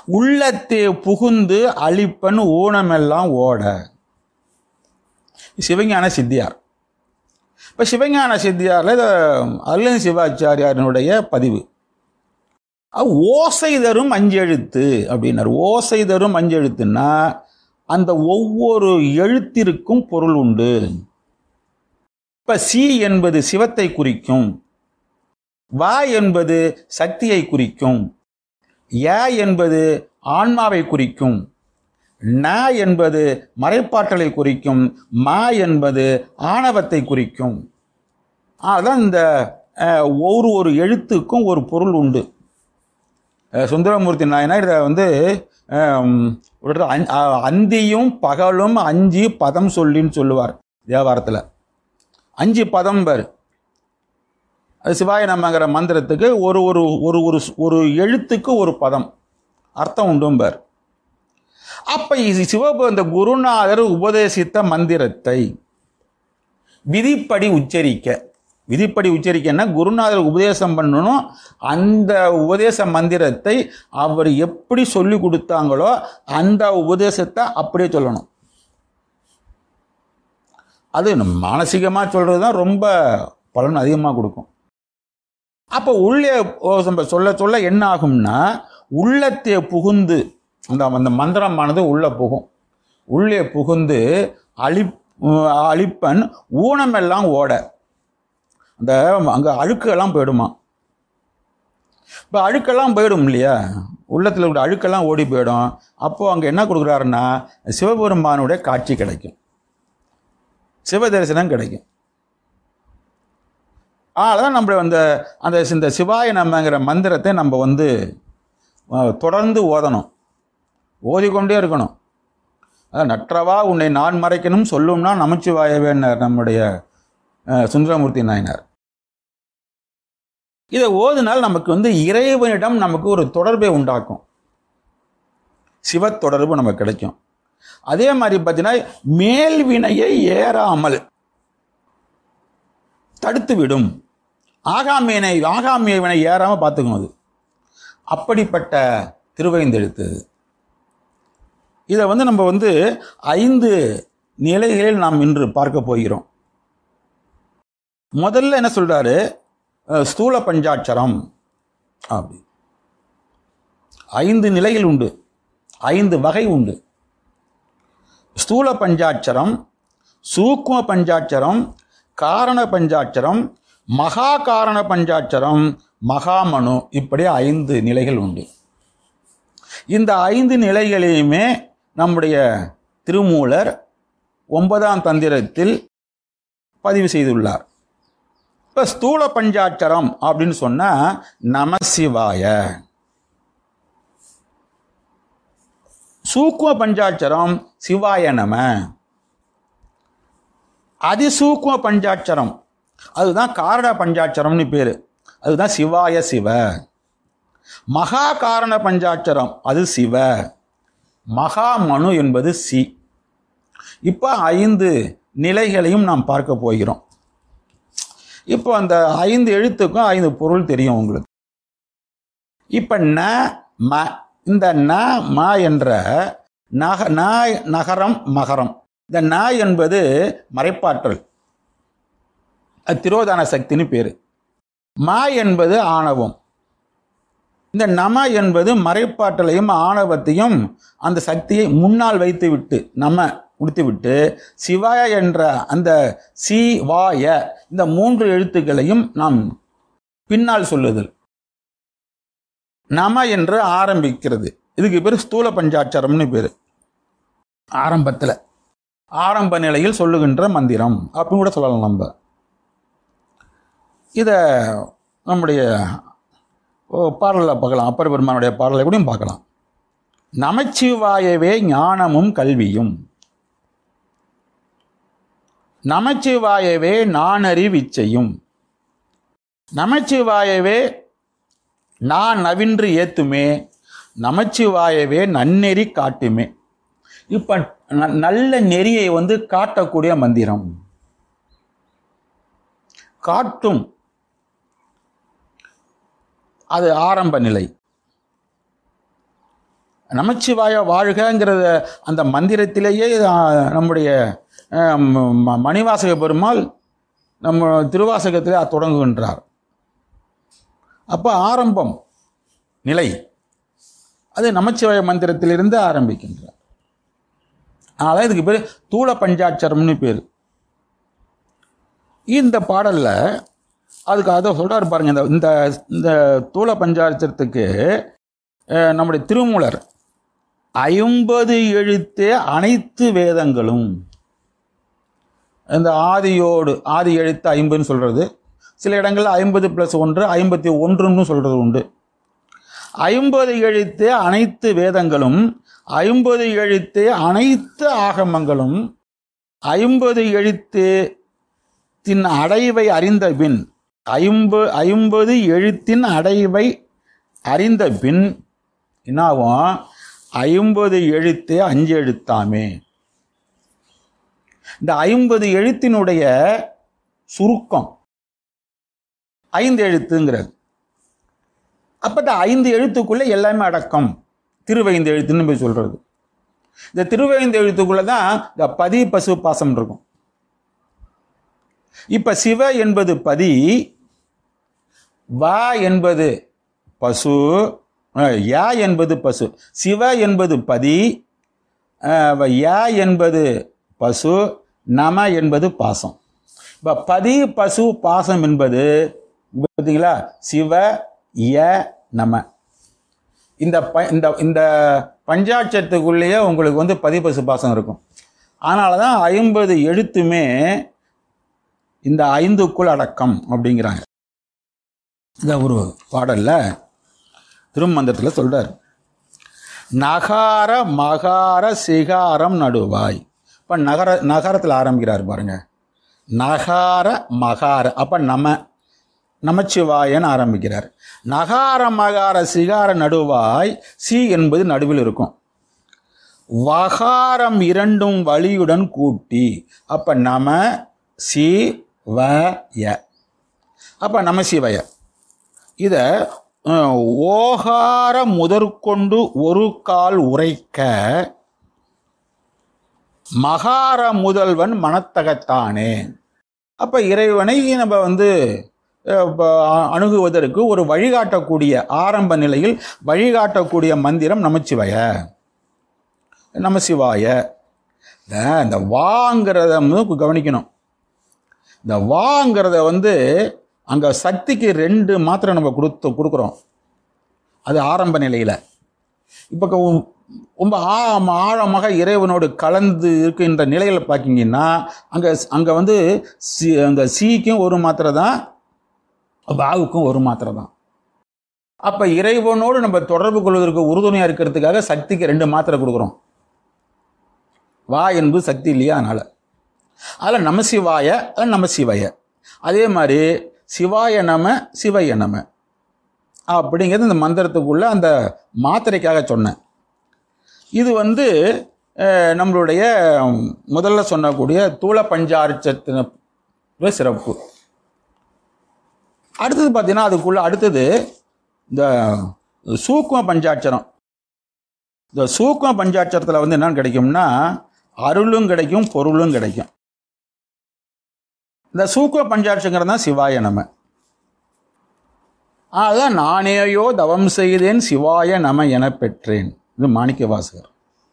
உள்ளத்தே புகுந்து அழிப்பன் ஊனமெல்லாம் ஓட சிவஞான சித்தியார் இப்போ சிவஞான சித்தியாரில் இது அருளன் சிவாச்சாரியாரினுடைய பதிவு அஹ் ஓசை தரும் அஞ்செழுத்து அப்படின்னார் ஓசை தரும் அஞ்செழுத்துன்னா அந்த ஒவ்வொரு எழுத்திற்கும் பொருள் உண்டு இப்ப சி என்பது சிவத்தை குறிக்கும் வா என்பது சக்தியை குறிக்கும் ய என்பது ஆன்மாவை குறிக்கும் ந என்பது மறைப்பாற்றலை குறிக்கும் ம என்பது ஆணவத்தை குறிக்கும் அதான் இந்த அஹ், ஒரு ஒரு எழுத்துக்கும் ஒரு பொருள் உண்டு அஹ், சுந்தரமூர்த்தி நாயனார் இதை வந்து அஹ், ஒரு இடத்துல அஞ்- அஹ், அந்தியும் பகலும் அஞ்சு பதம் சொல்லின்னு சொல்லுவார் தேவாரத்தில் அஞ்சு பதம் பாரு அது சிவாய நமங்கிற மந்திரத்துக்கு ஒரு ஒரு ஒரு ஒரு ஒரு எழுத்துக்கு ஒரு பதம் அர்த்தம் உண்டும் பார் அப்ப இது சிவபு இந்த குருநாதர் உபதேசித்த மந்திரத்தை விதிப்படி உச்சரிக்க விதிப்படி உச்சரிக்கன்னா குருநாதர் உபதேசம் பண்ணணும் அந்த உபதேச மந்திரத்தை அவர் எப்படி சொல்லி கொடுத்தாங்களோ அந்த உபதேசத்தை அப்படியே சொல்லணும் அது நம்ம மானசீகமாக சொல்கிறது தான் ரொம்ப பலன் அதிகமாக கொடுக்கும் அப்போ உள்ளே ஓ, நம்ம சொல்ல சொல்ல என்ன ஆகும்னா உள்ளத்தே புகுந்து அந்த அந்த மந்திரமானது உள்ளே புகும் உள்ளே புகுந்து அழி அழிப்பன் ஊனமெல்லாம் ஓட அந்த அங்கே அழுக்கெல்லாம் போயிடுமா இப்போ அழுக்கெல்லாம் போயிடும் இல்லையா உள்ளத்தில் இருக்கிற அழுக்கெல்லாம் ஓடி போயிடும் அப்போது அங்கே என்ன கொடுக்குறாருன்னா சிவபெருமானுடைய காட்சி கிடைக்கும் சிவ தரிசனம் கிடைக்கும் அதனால் நம்ம அந்த அந்த இந்த சிவாய நம்மங்கிற மந்திரத்தை நம்ம வந்து அஹ், தொடர்ந்து ஓதணும் ஓதிக்கொண்டே இருக்கணும் அதான் நற்றவா உன்னை நான் மறைக்கணும் சொல்லும்னா நமச்சிவாயவேன்னார் நம்முடைய அஹ், சுந்தரமூர்த்தி நாயனார் இதை ஓதினால் நமக்கு வந்து இறைவனிடம் நமக்கு ஒரு தொடர்பை உண்டாக்கும் சிவ தொடர்பு நமக்கு கிடைக்கும் அதே மாதிரி பார்த்தீங்கன்னா மேல்வினையை ஏறாமல் தடுத்து விடும் ஆகாமியனை ஆகாமிய வினை ஏறாம பார்த்துக்கணும் அது அப்படிப்பட்ட திருவைந்தெழுத்து இது. இதை வந்து நம்ம வந்து ஐந்து நிலைகளில் நாம் இன்று பார்க்க போகிறோம் முதல்ல என்ன சொல்றாரு அஹ், ஸ்தூல பஞ்சாட்சரம் அப்படி ஐந்து நிலைகள் உண்டு ஐந்து வகை உண்டு ஸ்தூல பஞ்சாட்சரம் சூக்ம பஞ்சாட்சரம் காரண பஞ்சாட்சரம் மகா காரண பஞ்சாட்சரம் மகாமனு இப்படி ஐந்து நிலைகள் உண்டு இந்த ஐந்து நிலைகளையுமே நம்முடைய திருமூலர் ஒன்பதாம் தந்திரத்தில் பதிவு செய்துள்ளார் இப்போ ஸ்தூல பஞ்சாட்சரம் அப்படின்னு சொன்னா நமசிவாய சூக்கும பஞ்சாட்சரம் சிவாய நம அதிசூக்கும பஞ்சாட்சரம் அதுதான் காரண பஞ்சாட்சரம்னு பேர் அதுதான் சிவாய சிவ மகா காரண பஞ்சாட்சரம் அது சிவ மகா மனு என்பது சி இப்போ ஐந்து நிலைகளையும் நாம் பார்க்க போகிறோம் இப்போ அந்த ஐந்து எழுத்துக்கும் ஐந்து பொருள் தெரியும் உங்களுக்கு இப்போ ந ம இந்த ந ம என்ற நக ந நகரம் மகரம் இந்த ந என்பது மறைப்பாற்றல் அது திரோதான சக்தின்னு பேர் மா என்பது ஆணவம் இந்த நம என்பது மறைப்பாற்றலையும் ஆணவத்தையும் அந்த சக்தியை முன்னால் வைத்து விட்டு நம கொடுத்து விட்டு சிவாய என்ற அந்த சி வாய இந்த மூன்று எழுத்துக்களையும் நாம் பின்னால் சொல்லுதல் நம என்று ஆரம்பிக்கிறது இதுக்கு பேர் ஸ்தூல பஞ்சாட்சரம்னு பேர் ஆரம்பத்தில் ஆரம்ப நிலையில் சொல்லுகின்ற மந்திரம் அப்படின்னு கூட சொல்லலாம் நம்ம இதை நம்முடைய ஓ, பாடலில் பார்க்கலாம் அப்பர் பெருமானுடைய பாடலை கூடயும் பார்க்கலாம் நமச்சிவாயவே ஞானமும் கல்வியும் நமச்சிவாயவே நானறிவிச்சையும் நமச்சிவாயவே நான் நவின்று ஏத்துமே நமச்சிவாயவே நன்னெறி காட்டுமே இப்ப ந- நல்ல நெறியை வந்து காட்டக்கூடிய மந்திரம் காட்டும் அது ஆரம்ப நிலை நமச்சிவாய வாழ்கங்கிறத அந்த மந்திரத்திலேயே ஆ, நம்முடைய ஆ, ம- ம- மணிவாசக பெருமாள் நம்ம திருவாசகத்திலே தொடங்குகின்றார் அப்போ ஆரம்பம் நிலை அது நமச்சிவாய மந்திரத்திலிருந்து ஆரம்பிக்கின்றார் அதனால் இதுக்கு பேர் தூள பஞ்சாட்சரம்னு பேர் இந்த பாடல்ல அதுக்கு அதை சொல்றாரு பாருங்க இந்த இந்த இந்த தூள பஞ்சாட்சரத்துக்கு அஹ், நம்முடைய திருமூலர் ஐம்பது எழுத்தே அனைத்து வேதங்களும் இந்த ஆதியோடு ஆதி எழுத்து ஐம்பதுன்னு சொல்றது சில இடங்கள்ல ஐம்பது பிளஸ் ஒன்று ஐம்பத்தி ஒன்றுன்னு சொல்றது உண்டு ஐம்பது எழுத்தே அனைத்து வேதங்களும் ஐம்பது எழுத்தே அனைத்து ஆகமங்களும் ஐம்பது எழுத்து தின் அடைவை அறிந்த பின் ஐம்பது ஐம்பது எழுத்தின் அடைவை அறிந்த பின் என்னாகும் ஐம்பது எழுத்தே அஞ்சு எழுத்தாமே இந்த ஐம்பது எழுத்தினுடைய சுருக்கம் ஐந்து எழுத்துங்கிறது அப்ப இந்த ஐந்து எழுத்துக்குள்ள எல்லாமே அடக்கம் திருவைந்து எழுத்துன்னு போய் சொல்றது இந்த திருவைந்து எழுத்துக்குள்ள தான் இந்த பதி பசு பாசம் இருக்கும் இப்ப சிவ என்பது பதி வா என்பது பசு அஹ், யா என்பது பசு சிவ என்பது பதி அஹ், வ- யா என்பது பசு நம என்பது பாசம் இப்ப பதி பசு பாசம் என்பது பார்த்தீங்களா சிவ ய நம இந்த ப இந்த இந்த பஞ்சாட்சத்துக்குள்ளேயே உங்களுக்கு வந்து பதி பசு பாசம் இருக்கும் அதனால தான் ஐம்பது எழுத்துமே இந்த ஐந்துக்குள் அடக்கம் அப்படிங்கிறாங்க இந்த ஒரு பாடல்ல திருமந்திரத்தில் சொல்றார் நகார மகார சிகாரம் நடுவாய் இப்போ நகர நகரத்தில் ஆரம்பிக்கிறார் பாருங்க நகார மகார அப்போ நம நமச்சிவாயன்னு ஆரம்பிக்கிறார் நகார மகார சிகார நடுவாய் சி என்பது நடுவில் இருக்கும் வகாரம் இரண்டும் வழியுடன் கூட்டி அப்ப நம சி வ ய அப்ப நமசிவய இத அஹ், ஓகார முதற்கொண்டு ஒரு கால் உரைக்க மகார முதல்வன் மனத்தகத்தானே அப்ப இறைவனை நம்ம வந்து அஹ், இப்ப அ- அணுகுவதற்கு ஒரு வழிகாட்டக்கூடிய ஆரம்ப நிலையில் வழிகாட்டக்கூடிய மந்திரம் நமச்சிவய நமசிவாய இந்த இந்த வாங்கிறத வந்து கவனிக்கணும் இந்த வாங்கிறத வந்து அங்கே சக்திக்கு ரெண்டு மாத்திரை நம்ம கொடுத்து கொடுக்குறோம் அது ஆரம்ப நிலையில் இப்போ ரொம்ப ஆ- ஆழமாக இறைவனோடு கலந்து இருக்கின்ற நிலையில் பார்க்கிங்கன்னா அங்கே அங்கே வந்து சி அந்த சீக்கும் ஒரு மாத்திரை தான் வாவுக்கும் ஒரு மாத்திரை தான் அப்போ இறைவனோடு நம்ம தொடர்பு கொள்வதற்கு உறுதுணையாக இருக்கிறதுக்காக சக்திக்கு ரெண்டு மாத்திரை கொடுக்குறோம் வா என்பது சக்தி இல்லையா அதனால் அதில் நம சிவாய அதில் நம சிவய அதே மாதிரி சிவாய நம சிவய நம அப்படிங்கிறது இந்த மந்திரத்துக்குள்ள அந்த மாத்திரைக்காக சொன்னேன் இது வந்து அஹ், நம்மளுடைய முதல்ல சொன்னக்கூடிய தூள பஞ்சாரிச்சத்தின சிறப்பு அடுத்தது பார்த்தீங்கன்னா அதுக்குள்ள அடுத்தது இந்த சூக்கும பஞ்சாட்சரம் இந்த சூக்கும பஞ்சாட்சரத்தில் வந்து என்னன்னு கிடைக்கும்னா அருளும் கிடைக்கும் பொருளும் கிடைக்கும் இந்த சூக்கும பஞ்சாட்சங்கிறது தான் சிவாய நம அதான் நானேயோ தவம் செய்தேன் சிவாய நம என பெற்றேன் இது மாணிக்க வாசகர்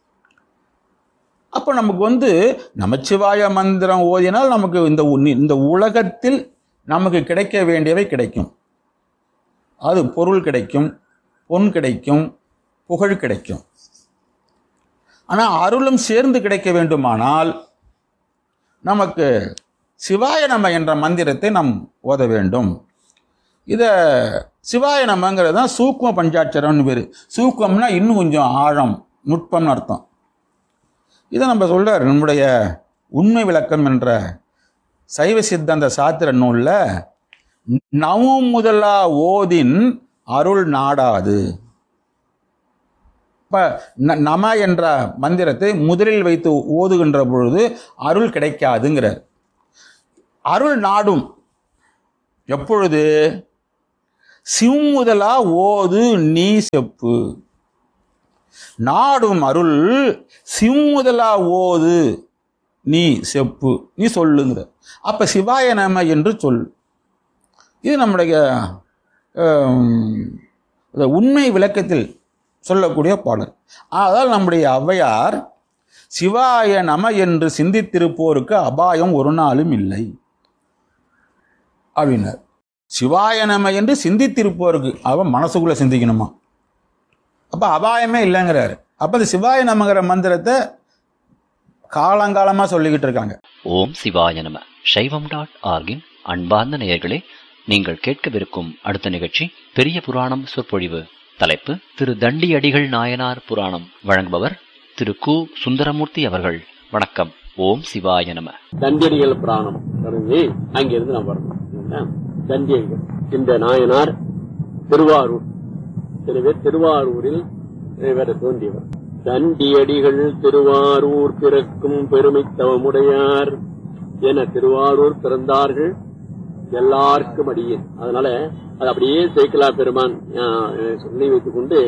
அப்போ நமக்கு வந்து நமச்சிவாய மந்திரம் ஓதினால் நமக்கு இந்த உ- இந்த உலகத்தில் நமக்கு கிடைக்க வேண்டியவை கிடைக்கும் அது பொருள் கிடைக்கும் பொன் கிடைக்கும் புகழ் கிடைக்கும் ஆனால் அருளும் சேர்ந்து கிடைக்க வேண்டுமானால் நமக்கு சிவாய நம என்ற மந்திரத்தை நாம் ஓத வேண்டும் இதை சிவாய நமங்கிறது தான் சூக்ம பஞ்சாட்சரம்னு பேர் சூக்மம்னா இன்னும் கொஞ்சம் ஆழம் நுட்பம்னு அர்த்தம் இதை நம்ம சொல்றார் நம்முடைய உண்மை விளக்கம் என்ற சைவ சித்தாந்த சாத்திர நூலில் நவம் முதலா ஓதின் அருள் நாடாது இப்ப ந- நம என்ற மந்திரத்தை முதலில் வைத்து ஓதுகின்ற பொழுது அருள் கிடைக்காதுங்கிறார் அருள் நாடும் எப்பொழுது சிவமுதலா ஓது நீ செப்பு நாடும் அருள் சிம்முதலா ஓது நீ செப்பு நீ சொல்லுங்கிற அப்ப சிவாய நம என்று சொல் இது நம்முடைய ஆம், இந்த உண்மை விளக்கத்தில் சொல்லக்கூடிய பாடல் அதால் நம்முடைய ஔவையார் சிவாய நம என்று சிந்தித்திருப்போருக்கு அபாயம் ஒரு நாளும் இல்லை அப்படின்னார் சிவாய நம என்று சிந்தித்திருப்போருக்கு அவன் மனசுக்குள்ள சிந்திக்கணுமா அப்ப அபாயமே இல்லைங்கிறாரு அப்ப இந்த சிவாய நமங்கிற மந்திரத்தை காலங்காலமா சொல்லிக்கிட்டு இருக்காங்க ஓம் சிவாய நம சைவம் டாட் ஆர்கின் அன்பார்ந்த நேயர்களே நீங்கள் கேட்கவிருக்கும் அடுத்த நிகழ்ச்சி பெரிய புராணம் சொற்பொழிவு தலைப்பு திரு தண்டியடிகள் நாயனார் புராணம் வழங்குபவர் திரு கு சுந்தரமூர்த்தி அவர்கள் வணக்கம் ஓம் சிவாய நம தண்டியடிகள் புராணம் தொடங்கி அங்கிருந்து நாம் வரணும் சரிங்களா? தண்டியடிகள் இந்த நாயனார் திருவாரூர் எனவே திருவாரூரில் இவர் தோன்றியவர் தண்டியடிகள் திருவாரூர் பிறக்கும் பெருமை தவமுடையார் என திருவாரூர் பிறந்தார்கள் எல்லாருக்கும் அடியேன் அதனால அது அப்படியே சேக்கலா பெருமான் ஆஹ், சொல்லி வைத்துக் கொண்டு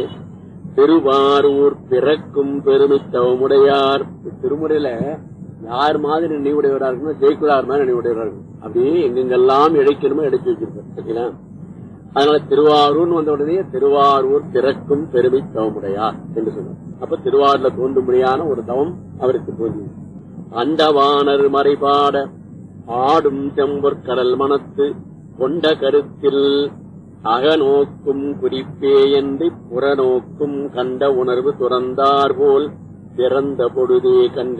திருவாரூர் பிறக்கும் பெருமை தவமுடையார் திருமுறையில யார் மாதிரி நினைவுடையவரா இருக்குன்னா ஜெயக்குலார் மாதிரி நினைவுடையவரா இருக்கும் அப்படியே எங்கெங்கெல்லாம் இழைக்கணுமோ இடைச்சு வச்சிருப்பார் சரிங்களா அதனால திருவாரூர்னு வந்த உடனே திருவாரூர் பிறக்கும் பெருமை தவமுடையார் என்று சொன்னார் அப்ப திருவாரூர்ல தோன்றும்படியான ஒரு தவம் அவருக்கு தோன்றியது அண்டவாணர் மறைபாட ஆடும் செம்பொற் கடல் மனத்து கொண்ட கருத்தில் அகநோக்கும் குறிப்பே என்று புறநோக்கும் கண்ட உணர்வு துறந்தார் போல் பிறந்த பொழுதே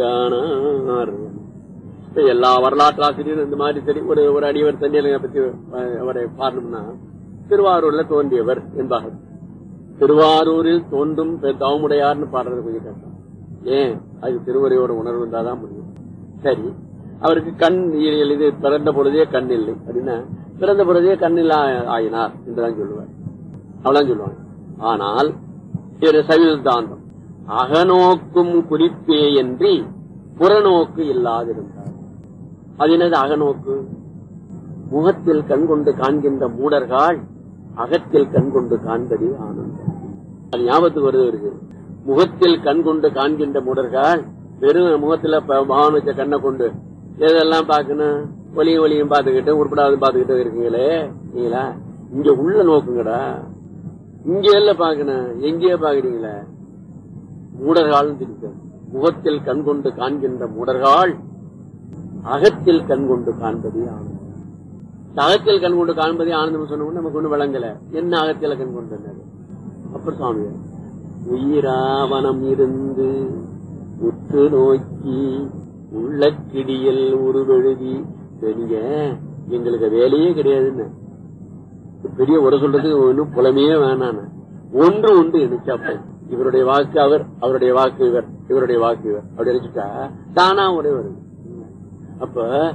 கண்காணார் இப்ப எல்லா வரலாற்று ஆசிரியரும் இந்த மாதிரி சரி ஒரு ஒரு அடியவர் தண்ணியலை பத்தி அஹ், அவரை பாடணும்னா திருவாரூர்ல தோன்றியவர் என்பார்கள் திருவாரூரில் தோன்றும் பெ- தவமுடையார்னு பாடுறது கொஞ்சம் கஷ்டம் ஏன் அது திருவரையோட உணர்வு இருந்தாதான் முடியும் சரி அவருக்கு கண் இ- இது பிறந்த பொழுதே கண் இல்லை அப்படின்னா பிறந்த பொழுதே கண் இல்ல ஆயினார் என்றுதான் சொல்லுவார் அவ்வளவுதான் சொல்லுவாங்க ஆனால் இது சவிதாந்தம் அகநோக்கும் குறிப்பே என்று புறநோக்கு இல்லாதிருந்தார் அது என்னது அகநோக்கு முகத்தில் கண் கொண்டு காண்கின்ற மூடர்கள் அகத்தில் கண் கொண்டு காண்பதே ஆனந்தம் அது ஞாபகத்துக்கு வருது இருக்கு முகத்தில் கண் கொண்டு காண்கின்ற மூடர்கள் வெறும் முகத்துல ப- பகவான் வச்ச கண்ணை கொண்டு எதெல்லாம் பார்க்கணும் ஒலியும் ஒலியும் பார்த்துக்கிட்டு உருப்படாத பார்த்துக்கிட்டு இருக்கீங்களே நீங்களா இங்க உள்ள நோக்குங்கடா இங்க எல்லாம் பார்க்கணும் எங்கேயே பாக்குறீங்களே மூடர்கள் திருத்தம் முகத்தில் கண் கொண்டு காண்கின்ற மூடர்கள் அகத்தில் கண் கொண்டு காண்பதே ஆனந்தம் அகத்தில் கண் கொண்டு காண்பதே ஆனந்தம் சொன்னோம்னா நமக்கு ஒண்ணு விளங்கல என்ன அகத்தில கண் கொண்டு என்னது அப்புறம் சுவாமி உயிராவனம் இருந்து உற்று நோக்கி உள்ள கிடியல் உருவெழுதி நீங்க எங்களுக்கு வேலையே கிடையாதுன்னு பெரிய ஒரு சொல்றது ஒன்னும் புலமையே வேணான்னு ஒன்று உண்டு நினைச்சாப்ப இவருடைய வாக்கு அவர் அவருடைய வாக்கு இவர் இவருடைய வாக்கு இவர் அப்படி நினைச்சுட்டா தானா ஒரே வருது அப்ப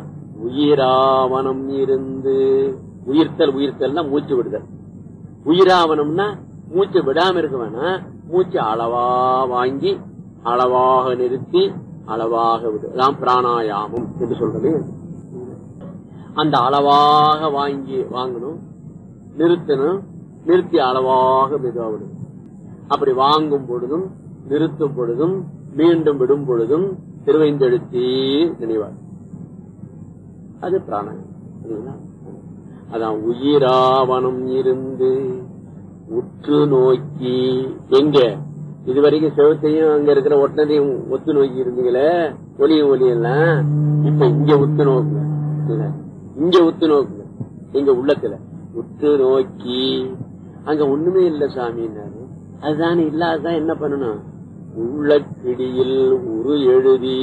உயிராவனம் இருந்து உயிர்த்தல் உயிர்த்தல்னா மூச்சு விடுதல் உயிராவனம்னா மூச்சு விடாம இருக்க வேணாம் மூச்சு அளவா வாங்கி அளவாக நிறுத்தி அளவாக விடு அதான் பிராணாயாமம் என்று சொல்றது அந்த அளவாக வாங்கி வாங்கணும் நிறுத்தணும் நிறுத்தி அளவாக மெதுவா விடும் அப்படி வாங்கும் பொழுதும் நிறுத்தும் பொழுதும் மீண்டும் விடும் பொழுதும் திருவைந்தெழுத்தி நினைவார் அது பிராணாயம் சரிங்களா? அதான் உயிராவனம் இருந்து உற்று நோக்கி எங்க இதுவரைக்கும் செவத்தையும் அங்க இருக்கிற ஒட்டனையும் ஒத்து நோக்கி இருந்தீங்களே ஒலியும் ஒலி எல்லாம் இப்ப இங்க உத்து நோக்குங்க இல்ல, இங்க உத்து நோக்குங்க எங்க உள்ளத்துல உற்று நோக்கி அங்க ஒண்ணுமே இல்ல சாமின்னாரு அதுதானே இல்லாததான் என்ன பண்ணணும் உள்ள கிடியில் உரு எழுதி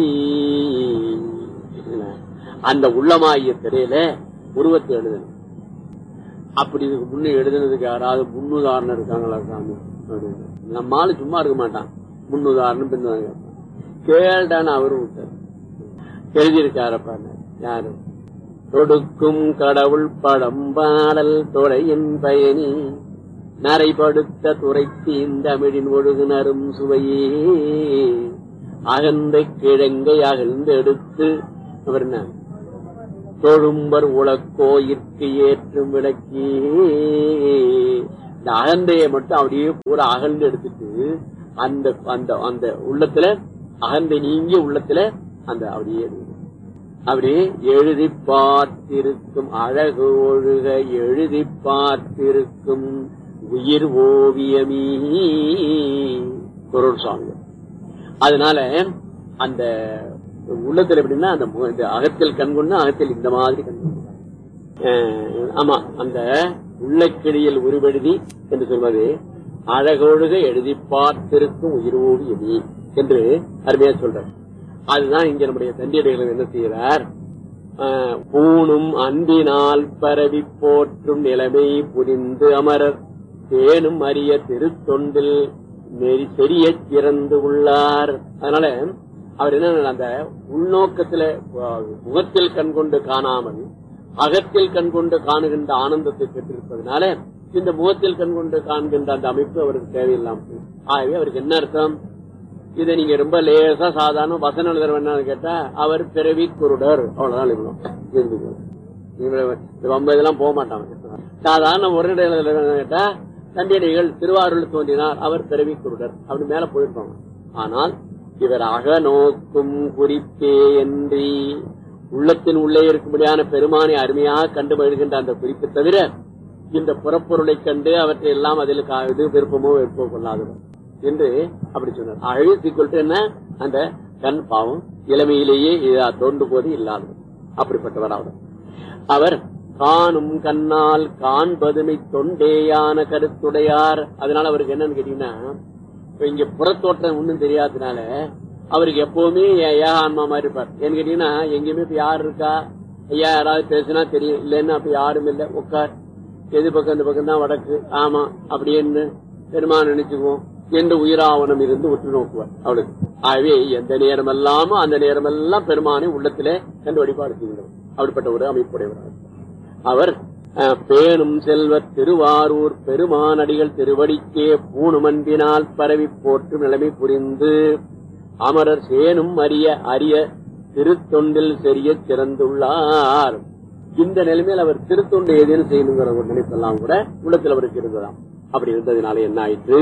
இல்ல, அந்த உள்ளமாகிய திரையில உருவத்தை எழுதணும் அப்படி இதுக்கு முன்ன எழுதுனதுக்கு யாராவது முன்னுதாரணம் இருக்காங்களா சாமி அப்படின்னு நம்மால சும்மா இருக்க மாட்டான் முன்னுதாரணம் பின்னுதாரணம் கேட்பான். கேட்டான்னு அவரும் விட்டார் எழுதியிருக்காரப்பா யாரு தொடுக்கும் கடவுள் படம் பாடல் துறையின் பயணி நரைபடுத்த துறைக்கு இந்த தமிழின் ஒழுகுனரும் சுவையே அகந்த கிழங்கை அகழ்ந்து எடுத்து அவர் என்ன தொழும்பர் உலக்கோயிற்கு ஏற்றும் விளக்கி இந்த அகந்தையை மட்டும் அப்படியே பூரா அகழ்ந்து எடுத்துட்டு அந்த அந்த அந்த உள்ளத்துல அகந்தை நீங்கிய உள்ளத்துல அந்த அப்படியே இருக்கு. அப்படியே எழுதி பார்த்திருக்கும் அழகு ஒழுக எழுதி பார்த்திருக்கும் உயிர் ஓவியமீ குரல் சுவாமி அதனால அந்த உள்ளத்துல எப்படின்னா அந்த மு- இந்த அகத்தில் கண்கொண்டு அகத்தில் இந்த மாதிரி கண்கொண்டு அஹ் ஆமா அந்த உள்ளக்கிளியில் உருவெழுதி என்று சொல்வது அழகொழுக எழுதி பார்த்திருக்கும் உயிர் ஓவியமி என்று அருமையா சொல்றார் அதுதான் இங்க நம்முடைய தண்டியடைகள் என்ன செய்கிறார் ஆஹ் பூணும் அன்பினால் பரவி போற்றும் நிலைமை புரிந்து அமரர் தேனும் அரிய திருத்தொண்டில் நெறி தெரிய சிறந்து உள்ளார் அதனால அவர் என்ன அந்த உள்நோக்கத்துல ஆஹ், முகத்தில் கண் கொண்டு காணாமல் அகத்தில் கண் கொண்டு காணுகின்ற ஆனந்தத்தை பெற்றிருப்பதனால இந்த முகத்தில் கண் கொண்டு காண்கின்ற அந்த அமைப்பு அவருக்கு தேவையில்லாமல் போயிடுச்சு. ஆகவே அவருக்கு என்ன அர்த்தம் இதை நீங்க ரொம்ப லேசா சாதாரண வசன எழுதுற என்னன்னு கேட்டா அவர் பிறவி குருடர் அவ்வளவுதான் எழுதணும் இருந்துக்கணும். இவங்க இந்த ரொம்ப இதெல்லாம் போக மாட்டாங்க சாதாரண ஒரு இடம் எழுதுறவங்க கேட்டா தண்டியடிகள் திருவாரூர் தோன்றினார் அவர் பிறவி குருடர் அப்படி மேல போயிருப்பாங்க ஆனால் இவர் அகநோக்கும் குறிப்பே என்று உள்ளத்தின் உள்ளே இருக்கும்படியான பெருமானை அருமையாக கண்டு மகிழ்கின்ற அந்த குறிப்பை தவிர இந்த புறப்பொருளை கண்டு அவற்றை எல்லாம் அதில் கா- இது விருப்பமோ வெறுப்போ கொள்ளாதவர் என்று அப்படி சொன்னார் அழகு சீக்கிரம் என்ன அந்த கண் பாவம் இளமையிலேயே இதா தோன்று போது இல்லாதவர் அப்படிப்பட்டவர் அவர் அவர் காணும் கண்ணால் காண்பதுமை தொண்டேயான கருத்துடையார் அதனால அவருக்கு என்னன்னு கேட்டீங்கன்னா இப்ப இங்க புறத்தோட்டம் ஒண்ணும் தெரியாததுனால அவருக்கு எப்பவுமே ஏ- ஏக ஆன்மா மாதிரி இருப்பார் ஏன்னு கேட்டீங்கன்னா எங்கேயுமே இப்ப யார் இருக்கா ஐயா யாராவது பேசினா தெரியும் இல்லைன்னா அப்ப யாரும் இல்ல உட்கார் எது பக்கம் இந்த பக்கம் தான் வடக்கு ஆமா அப்படின்னு பெருமான் நினைச்சுக்குவோம் என்று உயிராவணம் இருந்து உற்று நோக்குவார் அவளுக்கு ஆகவே எந்த நேரமெல்லாமோ அந்த நேரமெல்லாம் பெருமானை உள்ளத்திலே கண்டு வழிபாடு செய்கிறோம் அப்படிப்பட்ட ஒரு அமைப்புடையவர் அவர் அஹ், பேணும் செல்வ திருவாரூர் பெருமானடிகள் திருவடிக்கே பூணும் அன்பினால் பரவி போற்றும் நிலைமை புரிந்து அமரர் சேனும் அரிய அரிய திருத்தொண்டில் செறிய சிறந்துள்ளார் இந்த நிலைமையில் அவர் திருத்தொண்டு ஏதேனும் செய்யணுங்கிற ஒரு நினைப்பெல்லாம் கூட உள்ளத்தில் அவருக்கு இருந்ததாம் அப்படி இருந்ததுனால என்ன ஆயிற்று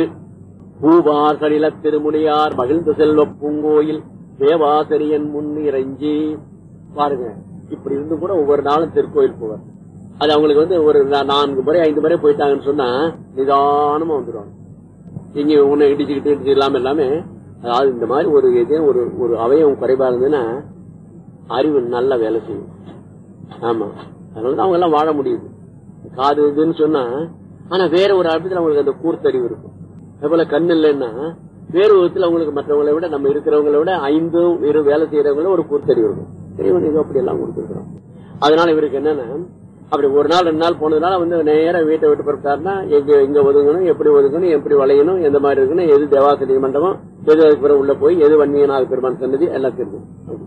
பூவாசலில திருமுனியார் மகிழ்ந்த செல்வ பூங்கோயில் தேவாசரியன் முன் இறைஞ்சி பாருங்க இப்படி இருந்து கூட ஒவ்வொரு நாளும் திருக்கோயில் போவார் அது அவங்களுக்கு வந்து ஒரு நா- நான்கு முறை ஐந்து முறை போயிட்டாங்கன்னு சொன்னா நிதானமா வந்துடுவாங்க இங்க உன்னை இடிச்சுக்கிட்டு இடிச்சு இல்லாம எல்லாமே அதாவது இந்த மாதிரி ஒரு இதே ஒரு ஒரு அவயம் குறைபா இருந்ததுன்னா அறிவு நல்ல வேலை செய்யும் ஆமா அதனாலதான் அவங்க எல்லாம் வாழ முடியுது காது இதுன்னு சொன்னா ஆனா வேற ஒரு அர்த்தத்துல அவங்களுக்கு அந்த கூர்த்தறிவு இருக்கும் அதுபோல கண் இல்லைன்னா வேறு விதத்துல அவங்களுக்கு மற்றவங்களை விட நம்ம இருக்கிறவங்களை விட ஐந்தும் இரு வேலை செய்யறவங்கள ஒரு கூர்த்தறிவு இருக்கும் இறைவன் ஏதோ அப்படி எல்லாம் கொடுத்துருக்கிறோம் அதனால இவருக்கு என்னன்னா அப்படி ஒரு நாள் ரெண்டு நாள் போனதுனால வந்து நேரா வீட்டை விட்டு பிறப்பாருன்னா எங்க எங்க ஒதுங்கணும் எப்படி ஒதுங்கணும் எப்படி வளையணும் எந்த மாதிரி இருக்கணும் எது தேவாசிரிய மண்டபம் எது அதுக்கு பிறகு உள்ள போய் எது வன்னியநாத பெருமான் சன்னதி எல்லாம் தெரியும்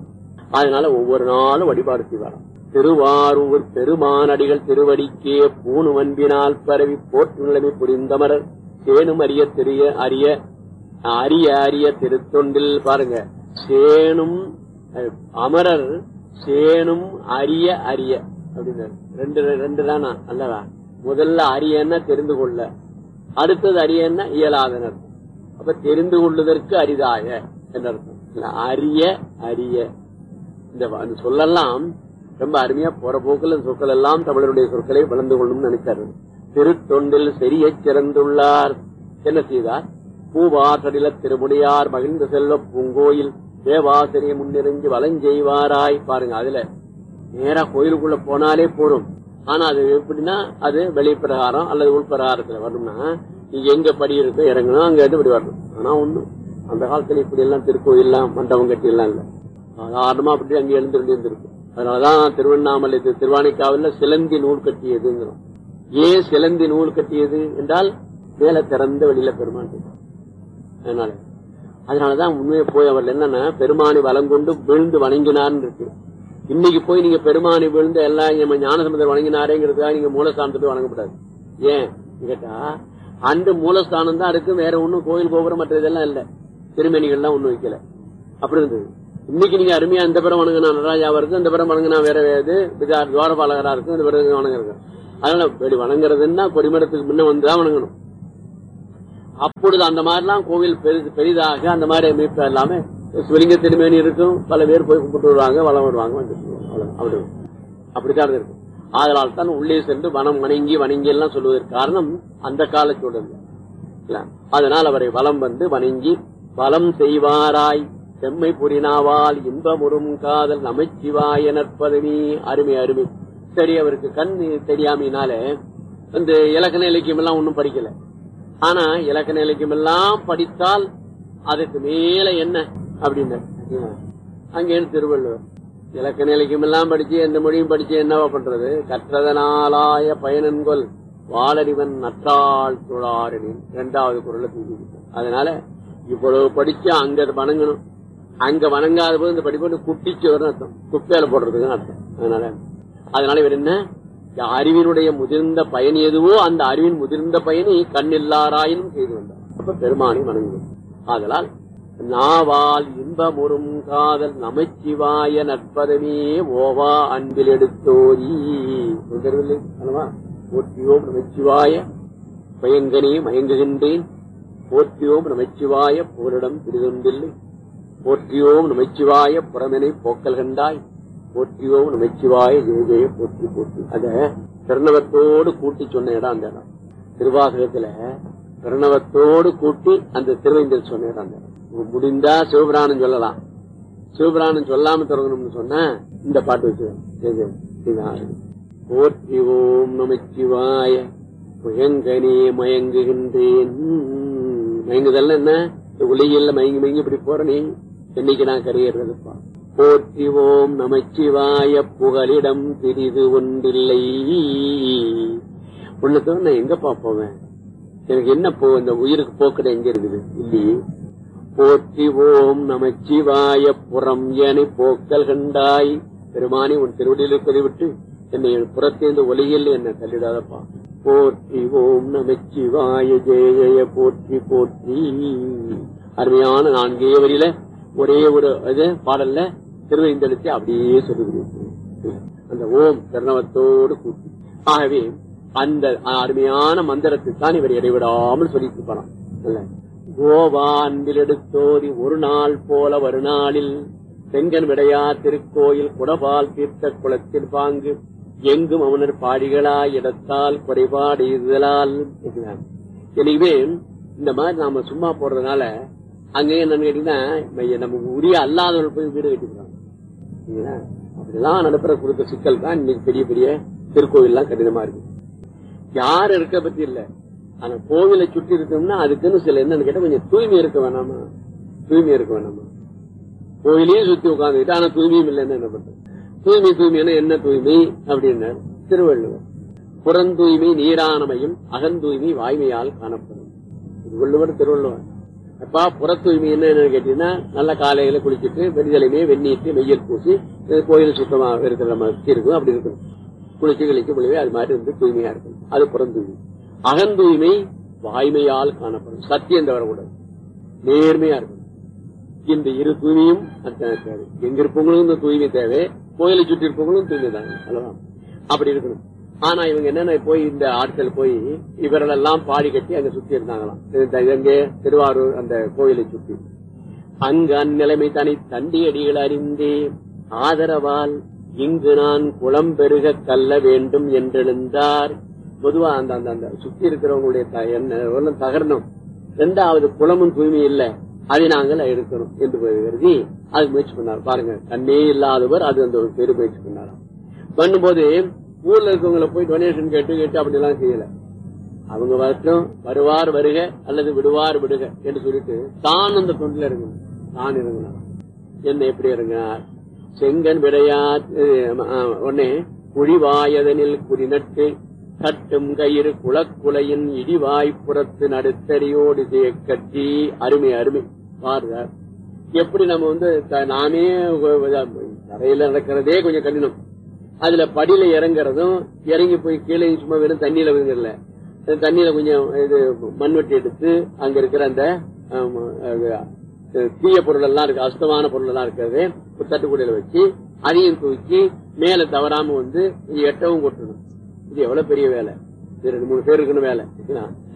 அதனால ஒவ்வொரு நாளும் வழிபாடு செய்வாராம் திருவாரூர் பெருமானடிகள் திருவடிக்கே பூணு அன்பினால் பரவி போற்று நிலைமை புரிந்தமரர் சேனும் அரிய தெரிய அரிய அரிய அரிய திருத்தொண்டில் பாருங்க சேனும் அஹ், அமரர் சேனும் அரிய அரிய அப்படின்னு ரெண்டு ரெண்டு தானா அல்லவா முதல்ல அரியன்னா தெரிந்து கொள்ள அடுத்தது அரியன்னா இயலாதனர் அப்ப தெரிந்து கொள்வதற்கு அரிதாய என்று அர்த்தம் இல்ல, அரிய அரிய இந்த வ- அந்த சொல்லெல்லாம் ரொம்ப அருமையா போற போக்குல இந்த சொற்கள் எல்லாம் தமிழருடைய சொற்களை வளர்ந்து கொள்ளும் நினைச்சாரு திருத்தொண்டில் செறிய சிறந்துள்ளார் என்ன செய்தார் பூவாற்றடில திருமுடியார் மகிழ்ந்த செல்வ பூங்கோயில் தேவாசிரியை முன்னிறங்கி வலஞ்செய்வாராய் பாருங்க அதுல நேரா கோயிலுக்குள்ள போனாலே போதும் ஆனா அது எப்படின்னா அது வெளிப்பிரகாரம் அல்லது உள்பிரகாரத்துல வரணும்னா நீங்க எங்க படி இருக்கோ இறங்கணும் அங்க இருந்து இப்படி வரணும் ஆனா ஒண்ணு அந்த காலத்துல இப்படி எல்லாம் திருக்கோயில்லாம் மண்டபம் கட்டி எல்லாம் இல்ல சாதாரணமா அப்படி அங்க எழுந்து இருந்திருக்கு அதனாலதான் திருவண்ணாமலை திரு- திருவானைக்காவில சிலந்தி நூல் கட்டியதுங்கிறோம் ஏன் சிலந்தி நூல் கட்டியது என்றால் மேல திறந்த வெளியில பெருமான் இருக்கார். அதனால அதனாலதான் உண்மையை போய் அவர் என்னன்னா பெருமானை வலங்கொண்டு விழுந்து வணங்கினார்னு இருக்கு இன்னைக்கு போய் நீங்க பெருமானை விழுந்து எல்லாம் நம்ம ஞானசமுதர் வணங்கினாரேங்கிறதுக்காக நீங்க மூலஸ்தானத்துக்கு வணங்கக்கூடாது ஏன் கேட்டா அந்த மூலஸ்தானம் தான் இருக்கு வேற ஒண்ணும் கோயில் கோபுரம் மற்ற இதெல்லாம் இல்ல திருமணிகள்லாம் ஒண்ணும் வைக்கல அப்படி இருந்தது இன்னைக்கு நீங்க அருமையா இந்த பிறம் வணங்கினா நடராஜாவா இருக்கு இந்த பிறம் வணங்கினா வேற இது பிதா- துவாரபாலகரா இருக்கும் இந்த பிறகு வணங்குறது அதனால இப்படி வணங்குறதுன்னா கொடிமரத்துக்கு முன்ன வந்துதான் வணங்கணும் அப்பொழுது அந்த மாதிரிலாம் கோவில் பெரிது பெரிதாக அந்த மாதிரி அமைப்பு எல்லாமே சிவலிங்க திருமேனி இருக்கும் பல பேர் போய் கும்பிட்டு வருவாங்க வளம் வருவாங்க வந்துட்டு வருவாங்க. அவ்வளவுதான். அப்படி அப்படித்தான் இருக்கும் ஆதலால் தான் உள்ளே சென்று வனம் வணங்கி வணங்கி எல்லாம் சொல்வதற்கு காரணம் அந்த கால சூழல் இல்ல? அதனால் அவரை வலம் வந்து வணங்கி வலம் செய்வாராய் செம்மை புரினாவால் இன்பமுறும் காதல் நமச்சிவாய நற்பதவி அருமை அருமை சரி அவருக்கு கண் தெரியாமையினால இந்த இலக்கண இலக்கியம் எல்லாம் ஒன்றும் படிக்கல ஆனா இலக்கண இலக்கியம் எல்லாம் படித்தால் அதுக்கு மேல என்ன அப்படின்னு அங்கே திருவள்ளுவர் இலக்கண இலக்கியம் எல்லாம் படிச்சு எந்த மொழியும் படிச்சு என்னவா பண்றது கற்றதனாலாய பயனன்கொல் வாளறிவன் நற்றாள் துளாரனின் இரண்டாவது குரலை தூக்கி அதனால இவ்வளவு படிச்சு அங்க வணங்கணும் அங்க வணங்காத போது இந்த படிப்பு குட்டிச்சு வரும் அர்த்தம் குப்பையில போடுறதுக்குன்னு அர்த்தம் அதனால அதனால இவர் என்ன அறிவினுடைய முதிர்ந்த பயன் எதுவோ அந்த அறிவின் முதிர்ந்த பயனை கண்ணில்லாராயினும் செய்து வந்தார் அப்ப பெருமானை வணங்குவோம் ஆதலால் நாவால் இன்பமுறும் காதல் நமச்சிவாய நற்பதமே ஓவா அன்பில் எடுத்தோரி சொல்கிறதில்லை அல்லவா போற்றியோம் நமச்சிவாய பயங்கனே மயங்குகின்றேன் போற்றியோம் நமச்சிவாய போரிடம் பிரிதொன்றில்லை போற்றியோம் நமச்சிவாய புறமெனை போக்கல் கண்டாய் போற்றியோம் நமச்சிவாய ஜெய ஜெய போற்றி போற்றி அத பிரணவத்தோடு கூட்டி சொன்ன இடம் அந்த இடம் திருவாசகத்துல பிரணவத்தோடு கூட்டி அந்த திருவைந்தல் சொன்ன இடம் அந்த இடம் முடிந்தா சிவபிராணம் சொல்லலாம் சிவபிராணம் சொல்லாம தொடங்கணும்னு சொன்னா இந்த பாட்டு வச்சு ஜெய ஜெய இதுதான். போற்றி ஓம் நமச்சிவாய புயங்கனே மயங்குகின்றேன் மயங்குதல் என்ன இந்த உலகில் மயங்கி மயங்கி இப்படி போற நீ என்னைக்கு நான் கரையேறதுப்பா போற்றி ஓம் நமச்சிவாய புகலிடம் பிரிது ஒன்றில்லை உன்னதோ நான் எங்கப்பா போவேன் எனக்கு என்ன போ இந்த உயிருக்கு போக்குட எங்க இருக்குது இல்லையே போற்றி ஓம் நமச்சிவாய புறம் என போக்கல் கண்டாய் பெருமானி உன் திருவடியில் இருப்பதை விட்டு என்னை புறத்தேர்ந்த ஒலியில் என்னை தள்ளிடாதப்பா போற்றி ஓம் நமச்சிவாய ஜெய ஜெய போற்றி போற்றி அருமையான நான்கே வரியில ஒரே ஒரு இது பாடல்ல திருவைந்தெழுத்தை அப்படியே சொல்லுகிறேன் அந்த ஓம் கர்ணவத்தோடு கூட்டி ஆகவே அந்த அருமையான மந்திரத்தை தான் இவர் இடைவிடாமல் சொல்லிட்டு போறான் இல்ல கோவா அன்பில் எடுத்தோதி ஒரு நாள் போல வருநாளில் செங்கன் விடையா திருக்கோயில் குடபால் தீர்த்த குளத்தில் பாங்கு எங்கும் அவனர் பாடிகளா இடத்தால் குறைபாடு இதழால் எனவே இந்த மாதிரி நாம சும்மா போடுறதுனால அங்க என்னன்னு கேட்டீங்கன்னா மைய- நமக்கு உரிய அல்லாதவர்கள் போய் வீடு கட்டிக்கிறாங்க சரிங்களா? அப்படிலாம் நடப்புற கொடுத்த சிக்கல் தான் இன்னைக்கு பெரிய பெரிய திருக்கோவில்லாம் கடினமா இருக்கு யார் இருக்க பத்தி இல்ல ஆனா கோவிலை சுற்றி இருக்கணும்னா அதுக்குன்னு சில என்னன்னு கேட்டா கொஞ்சம் தூய்மை இருக்க வேணாமா தூய்மை இருக்க வேணாமா கோயிலையே சுத்தி உட்காந்துக்கிட்டு ஆனா தூய்மையும் இல்லைன்னு என்ன பண்றது தூய்மை தூய்மைன்னா என்ன தூய்மை அப்படின்னாரு திருவள்ளுவர் புறந்தூய்மை நீரானமையும் அகந்தூய்மை வாய்மையால் காணப்படும் இது வள்ளுவர் திருவள்ளுவர் அப்பா புற தூய்மை என்ன என்னன்னு கேட்டீங்கன்னா நல்ல காலையில குளிச்சுட்டு வெறிதலைமே வெந்நீட்டு வெயில் பூசி இது கோயில் சுத்தமா இருக்கிற மாதிரி இருக்கும் அப்படி இருக்கணும் குளிச்சு கழிச்சு குளிவே அது மாதிரி இருந்து தூய்மையா இருக்கும் அது புறந்தூய்மை அகந்தூய்மை வாய்மையால் காணப்படும் சத்தியம் தவறக்கூடாது நேர்மையா இருக்கும் இந்த இரு தூய்மையும் அத்தனை தேவை எங்க இருப்பவங்களும் இந்த தூய்மை தேவை கோயிலை சுற்றி இருப்பவங்களும் தூய்மை தாங்க அல்லவா அப்படி இருக்கணும் ஆனா இவங்க என்னென்ன போய் இந்த ஆட்கள் போய் இவர்களெல்லாம் பாடி கட்டி அங்க சுத்தி இருந்தாங்களாம் இந்த எங்கே திருவாரூர் அந்த கோயிலை சுத்தி அங்கு அந்நிலைமை தனி தண்டி அடிகள் அறிந்தே ஆதரவால் இங்கு நான் குளம் பெருக கல்ல வேண்டும் என்றெழுந்தார் பொதுவா அந்த அந்த அந்த சுத்தி இருக்கிறவங்களுடைய த- என்ன ஒண்ணும் தகரணும் இரண்டாவது குளமும் தூய்மை இல்லை அதை நாங்கள் எடுக்கணும் என்று கருதி அது முயற்சி பண்ணார் பாருங்க கண்ணே இல்லாதவர் அது அந்த ஒரு பெரு முயற்சி பண்ணாராம் பண்ணும்போது ஊர்ல இருக்கவங்களை போய் டொனேஷன் கேட்டு கேட்டு அப்படி எல்லாம் செய்யல அவங்க வரட்டும் வருவார் வருக அல்லது விடுவார் விடுக என்று சொல்லிட்டு தான் அந்த தொண்டில் இருக்கணும் தான் இறங்கினார் என்ன எப்படி இறங்கினார் செங்கன் விடையா உடனே குழிவாயதனில் குறிநட்டு கட்டும் கயிறு குளக்குலையின் இடிவாய்ப்புறத்து நடுத்தடியோடு செய்ய கட்டி அருமை அருமை பாருங்க எப்படி நம்ம வந்து த- நாமே உ- உ- தரையில நடக்கிறதே கொஞ்சம் கடினம் அதுல படியில இறங்குறதும் இறங்கி போய் கீழே சும்மா வெறும் தண்ணியில விழுங்கல தண்ணியில கொஞ்சம் இது மண்வெட்டி எடுத்து அங்க இருக்கிற அந்த ஆம், அது, அஹ், தீய பொருள் எல்லாம் இருக்கு அசுத்தமான பொருள் எல்லாம் இருக்கிறது ஒரு தட்டுக்கூடையில வச்சு அதையும் தூக்கி மேல தவறாம வந்து எட்டவும் கொட்டணும் இது எவ்வளவு பெரிய வேலை இது ரெண்டு மூணு பேருக்குன்னு வேலை சரிங்களா?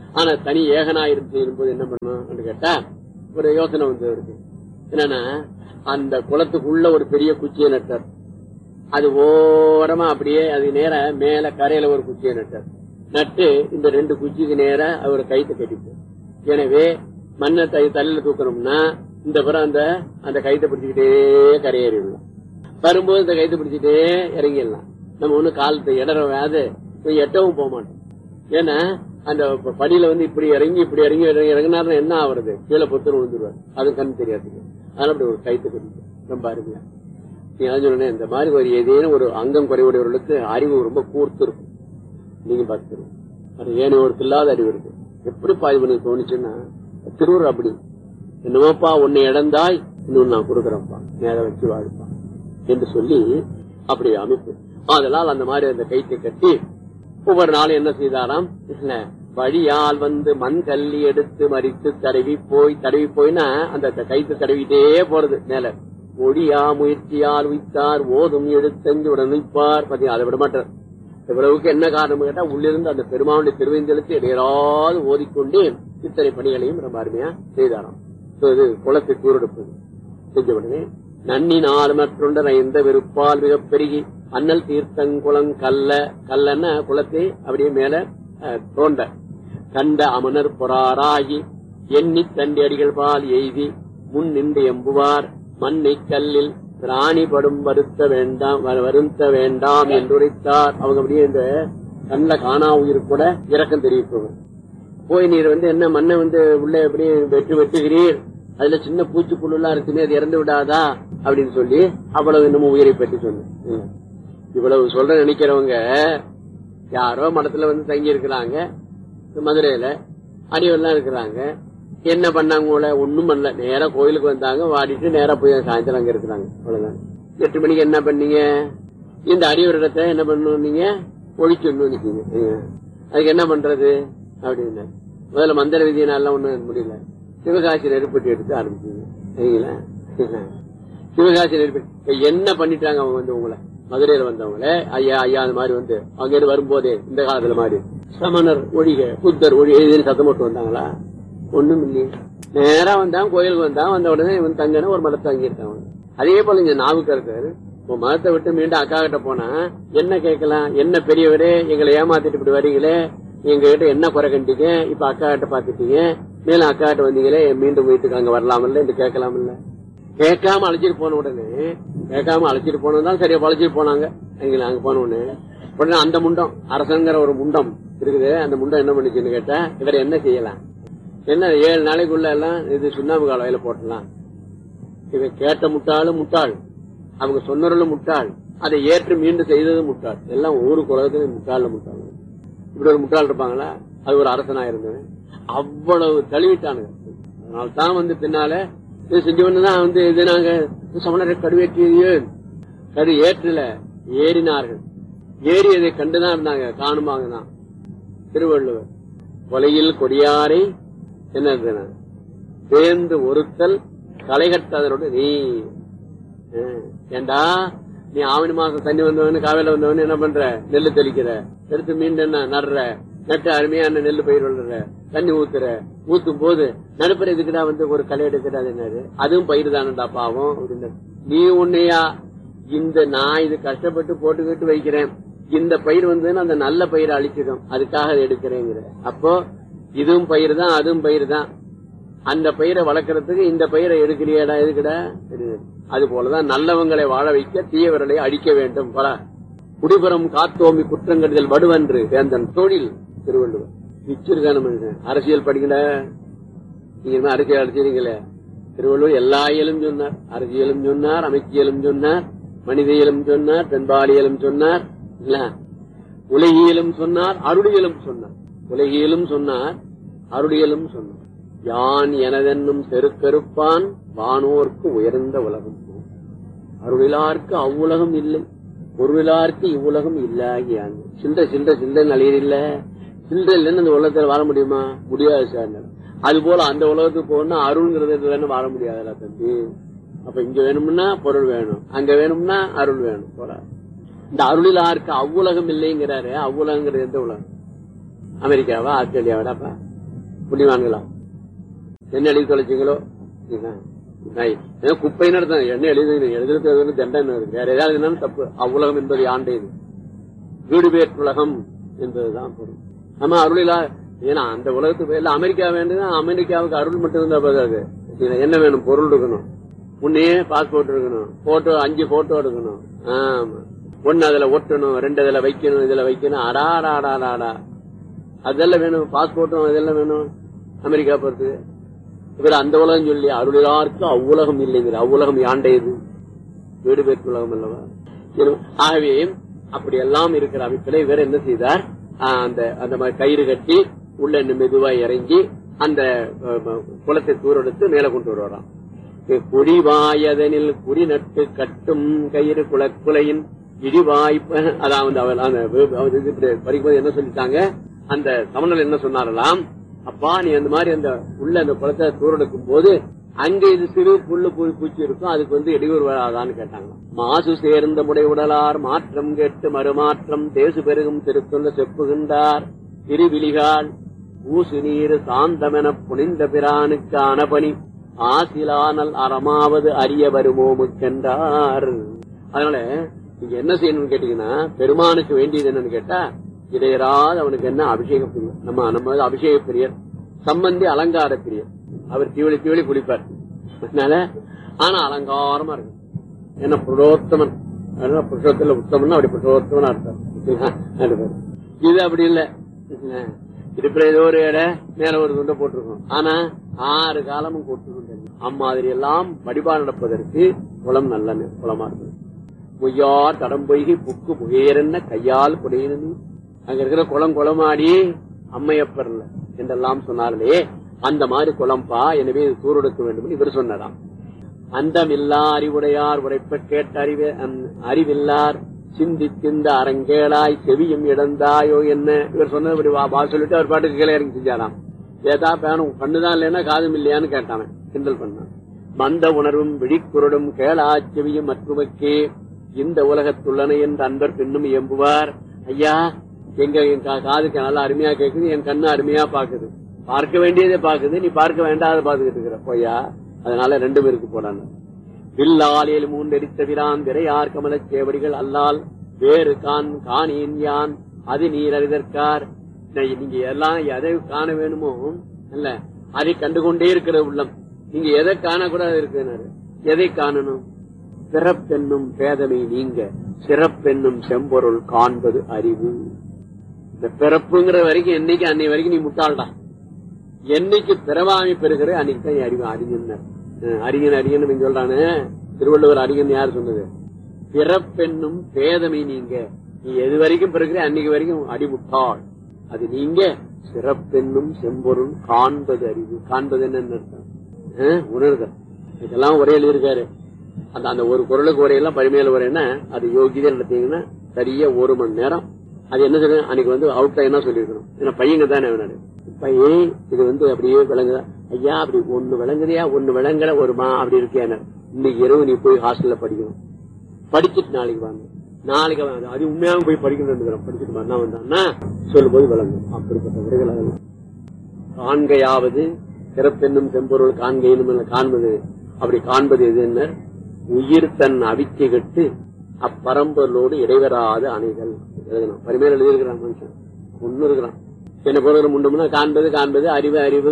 ஆனா தனி ஏகனா இருந்து இருக்கும்போது என்ன பண்ணணும் கேட்டா ஒரு யோசனை வந்து இருக்கு என்னன்னா அந்த குளத்துக்குள்ள ஒரு பெரிய குச்சியை நட்டார் அது ஓரமா அப்படியே அது நேர மேல கரையில ஒரு குச்சியை நட்டார் நட்டு இந்த ரெண்டு குச்சிக்கு நேர அவர் கைத்தை கட்டிட்டு எனவே மண்ணை தை தலையில தூக்கணும்னா இந்த புறம் அந்த அந்த கைத்தை பிடிச்சிக்கிட்டே கரையேறிடலாம் வரும்போது இந்த கைத்தை பிடிச்சிட்டே இறங்கிடலாம் நம்ம ஒண்ணு காலத்தை இடறது எட்டவும் போக மாட்டோம் ஏன்னா அந்த ப- படியில வந்து இப்படி இறங்கி இப்படி இறங்கி இறங்கி இறங்கினாருன்னா என்ன ஆவறது கீழே பொத்துன்னு விழுந்துருவார் அது கண் தெரியாதுங்க அதனால அப்படி ஒரு கைத்து கட்டிட்டு ரொம்ப அருமையா நீ என்ன சொன்னேன் இந்த மாதிரி ஒரு ஏதேனும் ஒரு அங்கம் குறைவுடையவர்களுக்கு அறிவு ரொம்ப கூர்த்து இருக்கும் நீங்க பார்த்துக்கணும் அது ஏனையோருக்கு இல்லாத அறிவு இருக்கு எப்படி பாய்வு தோணுச்சுன்னா திருவுரு அப்படி என்னமோப்பா உன்னை இழந்தாய் இன்னும் நான் கொடுக்குறேன்ப்பா நேர வச்சு வாழ்ப்பா என்று சொல்லி அப்படி அமைப்பு அதனால் அந்த மாதிரி அந்த கைத்தை கட்டி ஒவ்வொரு நாளும் என்ன செய்தாராம் இல்ல, வழியால் வந்து மண் கல்லி எடுத்து மறித்து தடவி போய் தடவி போய்னா அந்த கைத்து தடவிட்டே போறது மேல ஒடியா முயற்சியால் உய்த்தார் ஓதும் எடுத்தஞ்சு உடன் நிற்பார் பாத்தீங்க அதை விட மாட்டார் இவ்வளவுக்கு என்ன காரணம் கேட்டா உள்ளிருந்து அந்த பெருமானுடைய திருவேந்தலுக்கு இடையராது ஓதிக்கொண்டு இத்தனை பணிகளையும் ரொம்ப அருமையா செய்தாராம் So, இது குளத்தை கூறெடுப்பது செஞ்ச உடனே நன்னினால் மற்றொன்றரை எந்த வெறுப்பால் மிக பெருகி அண்ணல் தீர்த்தங்குளம் கல்ல கல்லன்னா குளத்தை அப்படியே மேல அஹ், தோண்ட கண்ட அமனர் பொறாராகி எண்ணி தண்டி அடிகள் பால் எய்தி முன் நின்று எம்புவார் மண்ணை கல்லில் பிராணி படும் வருத்த வேண்டாம் வ- வருத்த வேண்டாம் என்றுரைத்தார் அவங்க அப்படியே இந்த கண்ட காணா உயிர் கூட இரக்கம் தெரிவிப்பவர் போய் நீர் வந்து என்ன மண்ணை வந்து உள்ள எப்படி வெட்டு வெட்டுகிறீர் அதுல சின்ன பூச்சிப்புழு எல்லாம் இருக்குமே அது இறந்து விடாதா அப்படின்னு சொல்லி அவ்வளவு இன்னமும் உயிரை பற்றி சொன்னேன் இவ்வளவு சொல்ற நினைக்கிறவங்க யாரோ மடத்துல வந்து தங்கி இருக்கிறாங்க மதுரையில அடிவெல்லாம் இருக்கிறாங்க என்ன பண்ணாங்க உங்களை ஒண்ணும் பண்ணல நேரா கோயிலுக்கு வந்தாங்க வாடிட்டு நேரா போய் சாயந்தரம் அங்க இருக்கிறாங்க அவ்வளவுதான் எட்டு மணிக்கு என்ன பண்ணீங்க இந்த அடிவரிடத்தை என்ன பண்ணணும் நீங்க ஒழிச்சிடணும் நிக்கீங்க அதுக்கு என்ன பண்றது அப்படின்னு முதல்ல மந்திர விதியினால ஒண்ணும் முடியல சிவகாசி நெருப்பட்டி எடுத்து ஆரம்பிச்சீங்க சரிங்களா சிவகாசி நெருப்பட்டி இப்ப என்ன பண்ணிட்டாங்க அவங்க வந்து உங்களை மதுரையில வந்தவங்களே ஐயா ஐயா அந்த மாதிரி வந்து அங்க இருந்து வரும்போதே இந்த காலத்துல மாதிரி சமணர் ஒழிக புத்தர் ஒழி எழுதினு சத்தம் போட்டு வந்தாங்களா ஒண்ணும் இல்லையே நேரா வந்தாங்க கோயிலுக்கு வந்தாங்க வந்த உடனே இவன் தங்கன ஒரு மதத்தை தங்கியிருக்காங்க அதே போல இங்க நாவுக்கரசர் உன் மதத்தை விட்டு மீண்டும் அக்கா கிட்ட போனா என்ன கேட்கலாம் என்ன பெரியவரே எங்களை ஏமாத்திட்டு இப்படி வரீங்களே எங்க கிட்ட என்ன குறை கண்டீங்க இப்ப அக்கா கிட்ட பாத்துட்டீங்க மேலும் அக்கா கிட்ட வந்தீங்களே மீண்டும் வீட்டுக்கு அங்க வரலாமில்ல என்று கேட்கலாமில்ல கேட்காம அழைச்சிட்டு போன உடனே கேட்காம அழைச்சிட்டு போனதுதான் சரியா அழைச்சிட்டு போனாங்க அங்க அங்க போன உடனே உடனே அந்த முண்டம் அரசங்கிற ஒரு முண்டம் இருக்குது அந்த முண்டம் என்ன பண்ணுச்சுன்னு கேட்டா இவரை என்ன செய்யலாம் என்ன ஏழு நாளைக்குள்ள எல்லாம் இது சுண்ணாம்பு கால வயல போட்டலாம் இவன் கேட்ட முட்டாளும் முட்டாள் அவங்க சொன்னவர்களும் முட்டாள் அதை ஏற்று மீண்டும் செய்தது முட்டாள் எல்லாம் ஒரு குலகத்துல முட்டாள் முட்டாள் இப்படி ஒரு முட்டாள் இருப்பாங்களா அது ஒரு அரசனா இருந்தவன் அவ்வளவு தழுவிட்டானுங்க அதனால தான் வந்து பின்னால இது செஞ்சவன் வந்து இது நாங்க சமணரை கடுவேற்றியது கடு ஏற்றல ஏறினார்கள் ஏறியதை கண்டுதான் இருந்தாங்க காணுமாங்க தான் திருவள்ளுவர் கொலையில் கொடியாரை என்ன இருந்தன? வேந்து ஒருத்தல் களைகட்டதனோடு நீ அஹ், ஏண்டா நீ ஆவணி மாசம் தண்ணி வந்தவனு காவையில வந்தவனு என்ன பண்ற நெல்லு தெளிக்கிற எடுத்து மீண்டும் என்ன நடுற நட்டு அருமையான நெல்லு பயிர் வளர்ற தண்ணி ஊத்துற ஊத்தும் போது நடுப்புற இதுக்குடா வந்து ஒரு களை எடுக்கிட்டா அது என்னது அதுவும் பயிர் தானடா பாவம் அப்படின்னு நீ உன்னையா இந்த நான் இது கஷ்டப்பட்டு போட்டுக்கிட்டு வைக்கிறேன் இந்த பயிர் வந்து அந்த நல்ல பயிரை அழிச்சிடும் அதுக்காக அதை எடுக்கிறேங்கிற அப்போ இதுவும் பயிர் தான் அதுவும் பயிர் தான் அந்த பயிரை வளர்க்கறதுக்கு இந்த பயிரை எடுக்கிறியடா எதுக்குடா சரி. அது போலதான் நல்லவங்களை வாழ வைக்க தீயவர்களை அழிக்க வேண்டும் பல குடிபுறம் காத்தோமி குற்றங்கடிதல் வடுவன்று வேந்தன் தொழில் திருவள்ளுவர் நிச்சிருக்கான மனுஷன் அரசியல் படிக்கல நீங்க என்ன அரசியல் அடிச்சிருக்கீங்களே திருவள்ளுவர் எல்லா இயலும் சொன்னார் அரசியலும் சொன்னார் அமைச்சியலும் சொன்னார் மனிதயியலும் சொன்னார் பெண்பாலியலும் சொன்னார் இல்ல உலகியலும் சொன்னார் அருளியலும் சொன்னார் உலகியலும் சொன்னார் அருளியலும் சொன்னார் யான் எனதென்னும் செருக்கருப்பான் வானோர்க்கு உயர்ந்த உலகம் அருளிலார்க்கு அவ்வுலகம் இல்லை பொருளிலார்க்கு இவ்வுலகம் இல்லாகியாங்க சில்ற சில்ற சில்ற நிலையில் இல்ல சில்ற இல்லைன்னு அந்த உலகத்துல வாழ முடியுமா முடியாது சார் அது போல அந்த உலகத்துக்கு போகணும்னா அருள்ங்கிறது வேணும் வாழ முடியாதுல்ல தம்பி அப்ப இங்க வேணும்னா பொருள் வேணும் அங்க வேணும்னா அருள் வேணும் போல இந்த அருளிலாருக்கு அவ்வுலகம் இல்லைங்கிறாரு அவ்வுலகங்கிறது எந்த உலகம் அமெரிக்காவா ஆஸ்திரேலியாவாடாப்பா புண்ணியவான்களா என்ன எழுதி தொலைச்சிங்களோ இதுதான். நான் ஏதோ குப்பைன்னு அர்த்தம் என்ன எழுதி எழுதுறது வந்து தண்டனை இருக்கு வேற ஏதாவது என்னன்னு தப்பு அவ்வுலகம் என்பது ஆண்டது வீடு உலகம் என்பதுதான் பொருள் ஆமா அருளிலா ஏன்னா அந்த உலகத்துக்கு இல்ல அமெரிக்கா வேண்டும்னா அமெரிக்காவுக்கு அருள் மட்டும் இருந்தா போதாது இதுல என்ன வேணும் பொருள் இருக்கணும் முன்னே பாஸ்போர்ட் இருக்கணும் போட்டோ அஞ்சு போட்டோ எடுக்கணும் ஆமா ஒன்னு அதுல ஒட்டணும் ரெண்டு அதுல வைக்கணும் இதுல வைக்கணும் அடாடாடாடாடா அதெல்லாம் வேணும் பாஸ்போர்ட்டும் அதெல்லாம் வேணும் அமெரிக்கா போறதுக்கு இவர் அந்த உலகம் சொல்லி அருளிலாருக்கு அவ்வுலகம் இல்லைங்கிற அவ்வுலகம் யாண்டையது வீடு பேருக்கு உலகம் அல்லவா சரி, ஆகவே அப்படி எல்லாம் இருக்கிற அமைப்பில் இவர் என்ன செய்தார் ஆஹ், அந்த அந்த மாதிரி கயிறு கட்டி உள்ள இன்னும் மெதுவா இறங்கி அந்த அஹ், குளத்தை தூரெடுத்து மேல கொண்டு வருவாராம் குடிவாயதனில் குறி நட்டு கட்டும் கயிறு குலக்குலையின் இடிவாய் அதாவது அவர் அந்த வே- அவர் இது படிக்கும்போது என்ன சொல்லிட்டாங்க அந்த சமணர் என்ன சொன்னாரலாம் அப்பா நீ அந்த மாதிரி அந்த உள்ள அந்த குளத்தை தூரெடுக்கும் போது அங்க இது சிறு புல்லு பூ பூச்சி இருக்கும் அதுக்கு வந்து இடையூறு வராதான்னு கேட்டாங்க மாசு சேர்ந்த முடை உடலார் மாற்றம் கேட்டு மறுமாற்றம் தேசு பெருகும் திருத்தொல்ல செப்புகின்றார் திருவிழிகால் ஊசு நீர் சாந்தமென புனிந்த பிரானுக்கான பணி ஆசிலானல் அறமாவது அறிய வருமோமுக்கென்றார் அதனால நீங்க என்ன செய்யணும்னு கேட்டீங்கன்னா பெருமானுக்கு வேண்டியது என்னன்னு கேட்டா இடையராது அவனுக்கு என்ன அபிஷேக பிரியர் நம்ம நம்ம அபிஷேக பிரியர் சம்பந்தி அலங்கார பிரியர் அவர் தீவளி தீவளி குளிப்பார் அதனால ஆனா அலங்காரமா இருக்கு என்ன புருஷோத்தமன் அதனால புருஷோத்தல உத்தமன் அப்படி புருஷோத்தமனா இருப்பார் இது அப்படி இல்ல இருக்கிற ஏதோ ஒரு இட மேல ஒரு துண்டை போட்டிருக்கோம் ஆனா ஆறு காலமும் கொட்டு அம்மாதிரி எல்லாம் வழிபாடு நடப்பதற்கு குளம் நல்ல நெ- குளமா இருக்கு பொய்யார் தடம் பொய்கி புக்கு புகையரென்ன கையால் புடையினு அங்க இருக்கிற குளம் குளமாடி அம்மையப்பர்ல என்றெல்லாம் சொன்னார்களே அந்த மாதிரி குளம்பா எனவே இது தூரெடுக்க வேண்டும் இவர் சொன்னதாம் அந்தமில்லா அறிவுடையார் உரைப்ப கேட்ட அறிவு அம்- அறிவில்லார் சிந்தித்திந்த அரங்கேளாய் செவியும் இழந்தாயோ என்ன இவர் சொன்னது இப்படி வா வா சொல்லிட்டு அவர் பாட்டுக்கு கீழே இறங்கி செஞ்சாராம் ஏதா பேனும் கண்ணுதான் இல்லைன்னா காதும் இல்லையான்னு கேட்டான் கிண்டல் பண்ணான் மந்த உணர்வும் விழிக்குரடும் கேளா செவியும் மற்றுமக்கே இந்த உலகத்துள்ளன என்று அன்பர் பின்னும் எம்புவார் ஐயா எங்க என் கா- காதுக்கு நல்லா அருமையா கேக்குது என் கண்ணு அருமையா பாக்குது பார்க்க வேண்டியதை பாக்குது நீ பார்க்க வேண்டாத பாத்துக்கிட்டு இருக்கிற பொய்யா அதனால ரெண்டு பேருக்கு போடாங்க வில்லாலியல் மூன்றெரித்த விரான் விரையார் கமலச் சேவடிகள் அல்லால் வேறு கான் காணேன் யான் அது நீர் அறிதற்கார் நான் நீங்க எல்லாம் எதை காண வேணுமோ இல்ல அதை கண்டுகொண்டே இருக்கிற உள்ளம் நீங்க எதை காணக்கூடாது இருக்கிறாரு எதை காணணும் பிறப்பென்னும் பேதமை நீங்க சிறப்பென்னும் செம்பொருள் காண்பது அறிவு இந்த பிறப்புங்கிற வரைக்கும் என்னைக்கு அன்னை வரைக்கும் நீ முட்டாள்டா என்னைக்கு பிறவாமை பெறுகிற அன்னைக்கு தான் நீ அறிவு அறிஞர் அஹ் அறிஞன் அறிஞன் சொல்றானே திருவள்ளுவர் அறிஞன் யார் சொன்னது பிறப்பென்னும் பேதமை நீங்க நீ எது வரைக்கும் பிறகுற அன்னைக்கு வரைக்கும் அடிமுட்டாள் அது நீங்க சிறப்பென்னும் செம்பொருள் காண்பது அறிவு காண்பது என்னன்னு அர்த்தம் அஹ் உணர்தல் இதெல்லாம் ஒரே எழுதியிருக்காரு அந்த அந்த ஒரு குரலுக்கு உரையெல்லாம் பரிமையில உரைன்னா அது யோகிதை நடத்தீங்கன்னா சரியா ஒரு மணி நேரம் அது என்ன சொல்ல அன்னைக்கு வந்து அவுட் என்ன சொல்லிருக்கணும் ஏன்னா பையங்க தானே வேணாரு பையன் இது வந்து அப்படியே விளங்குதா ஐயா அப்படி ஒண்ணு விளங்குதையா ஒண்ணு விளங்கல ஒரு மா அப்படி இருக்கேன் இன்னைக்கு இரவு நீ போய் ஹாஸ்டல்ல படிக்கணும் படிச்சுட்டு நாளைக்கு வாங்க நாளைக்கு வாங்க அது உண்மையாக போய் படிக்கணும் படிச்சுட்டு மறுநாள் வந்தான்னா சொல்லும் போது விளங்கும் அப்படிப்பட்ட விடைகள் அதெல்லாம் காண்கையாவது சிறப்பென்னும் செம்பொருள் காண்கையினும் காண்பது அப்படி காண்பது எது என்ன உயிர் தன் அவிச்சை கட்டு அப்பரம்பொருளோடு இடைவராத அணைகள் எழுதணும் பரிமையில் எழுதியிருக்கிறான் மனுஷன் ஒண்ணு இருக்கிறான் என்ன பொருள் முண்டம்னா காண்பது காண்பது அறிவு அறிவு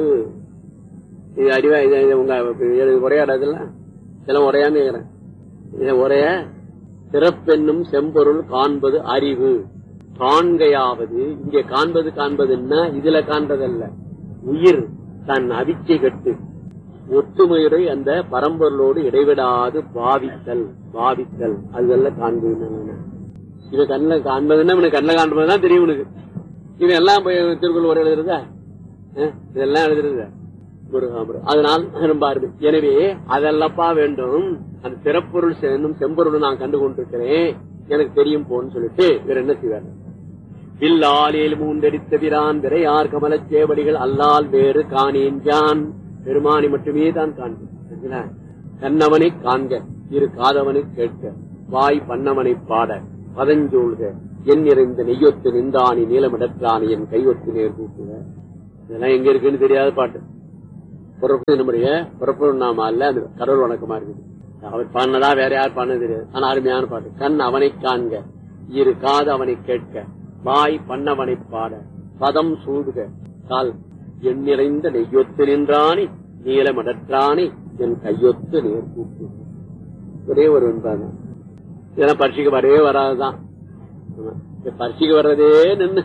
இது அறிவா இது இது உங்க இது உரையாடாதுல்ல இதெல்லாம் உரையான்னு கேக்குறேன் இது உரைய சிறப்பென்னும் செம்பொருள் காண்பது அறிவு காண்கையாவது இங்கே காண்பது காண்பதுன்னா இதுல காண்பதல்ல உயிர் தன் அவிச்சை கட்டு ஒத்துமையுறை அந்த பரம்பொருளோடு இடைவிடாது பாவித்தல் பாவித்தல் அதுவல்ல காண்பது இவன் கண்ணில் காண்பதுன்னா இவனுக்கு கண்ணில் காண்பதுதான் தெரியும் உனக்கு இவன் எல்லாம் போய் திருக்குறள் ஒரு எழுதுறதா அஹ், இதெல்லாம் எழுதுறதா முருகாமர் அதனால் ரொம்ப அருமை எனவே அதெல்லப்பா வேண்டும் அந்த பிறப்பொருள் என்னும் செம்பொருள் நான் கண்டு கொண்டிருக்கிறேன் எனக்கு தெரியும் போன்னு சொல்லிட்டு இவர் என்ன செய்வார் வில்லாலேல் மூண்டடித்த பிரான் விரையார் கமலச் சேவடிகள் அல்லால் வேறு காணேன் ஜான் பெருமானி மட்டுமே தான் காண்பேன் கண்ணவனை காண்க இரு காதவனை கேட்க வாய் பண்ணவனை பாட பதஞ்சூழ்க என் நிறைந்த நெய்யொத்து நின்றானி நீளமிடற்றானி என் கையொத்து நேர் கூட்டுக இதெல்லாம் எங்க இருக்குன்னு தெரியாத பாட்டு பிறப்பு நம்முடைய பிறப்பு நாம அல்ல அந்த கடவுள் வணக்கமா இருக்குது அவர் பாடினதா வேற யார் பாடினது தெரியாது ஆனா அருமையான பாட்டு கண் அவனை காண்க இரு காது அவனை கேட்க வாய் பண்ணவனை பாட பதம் சூடுக கால் என் நிறைந்த நெய்யொத்து நின்றானி நீலமடற்றானி என் கையொத்து நேர் கூட்டு ஒரே ஒரு வெண்பாதான் இதெல்லாம் பரீட்சைக்கு வரவே வராதுதான் ஆமா. இந்த பரீட்சைக்கு வர்றதே நின்னு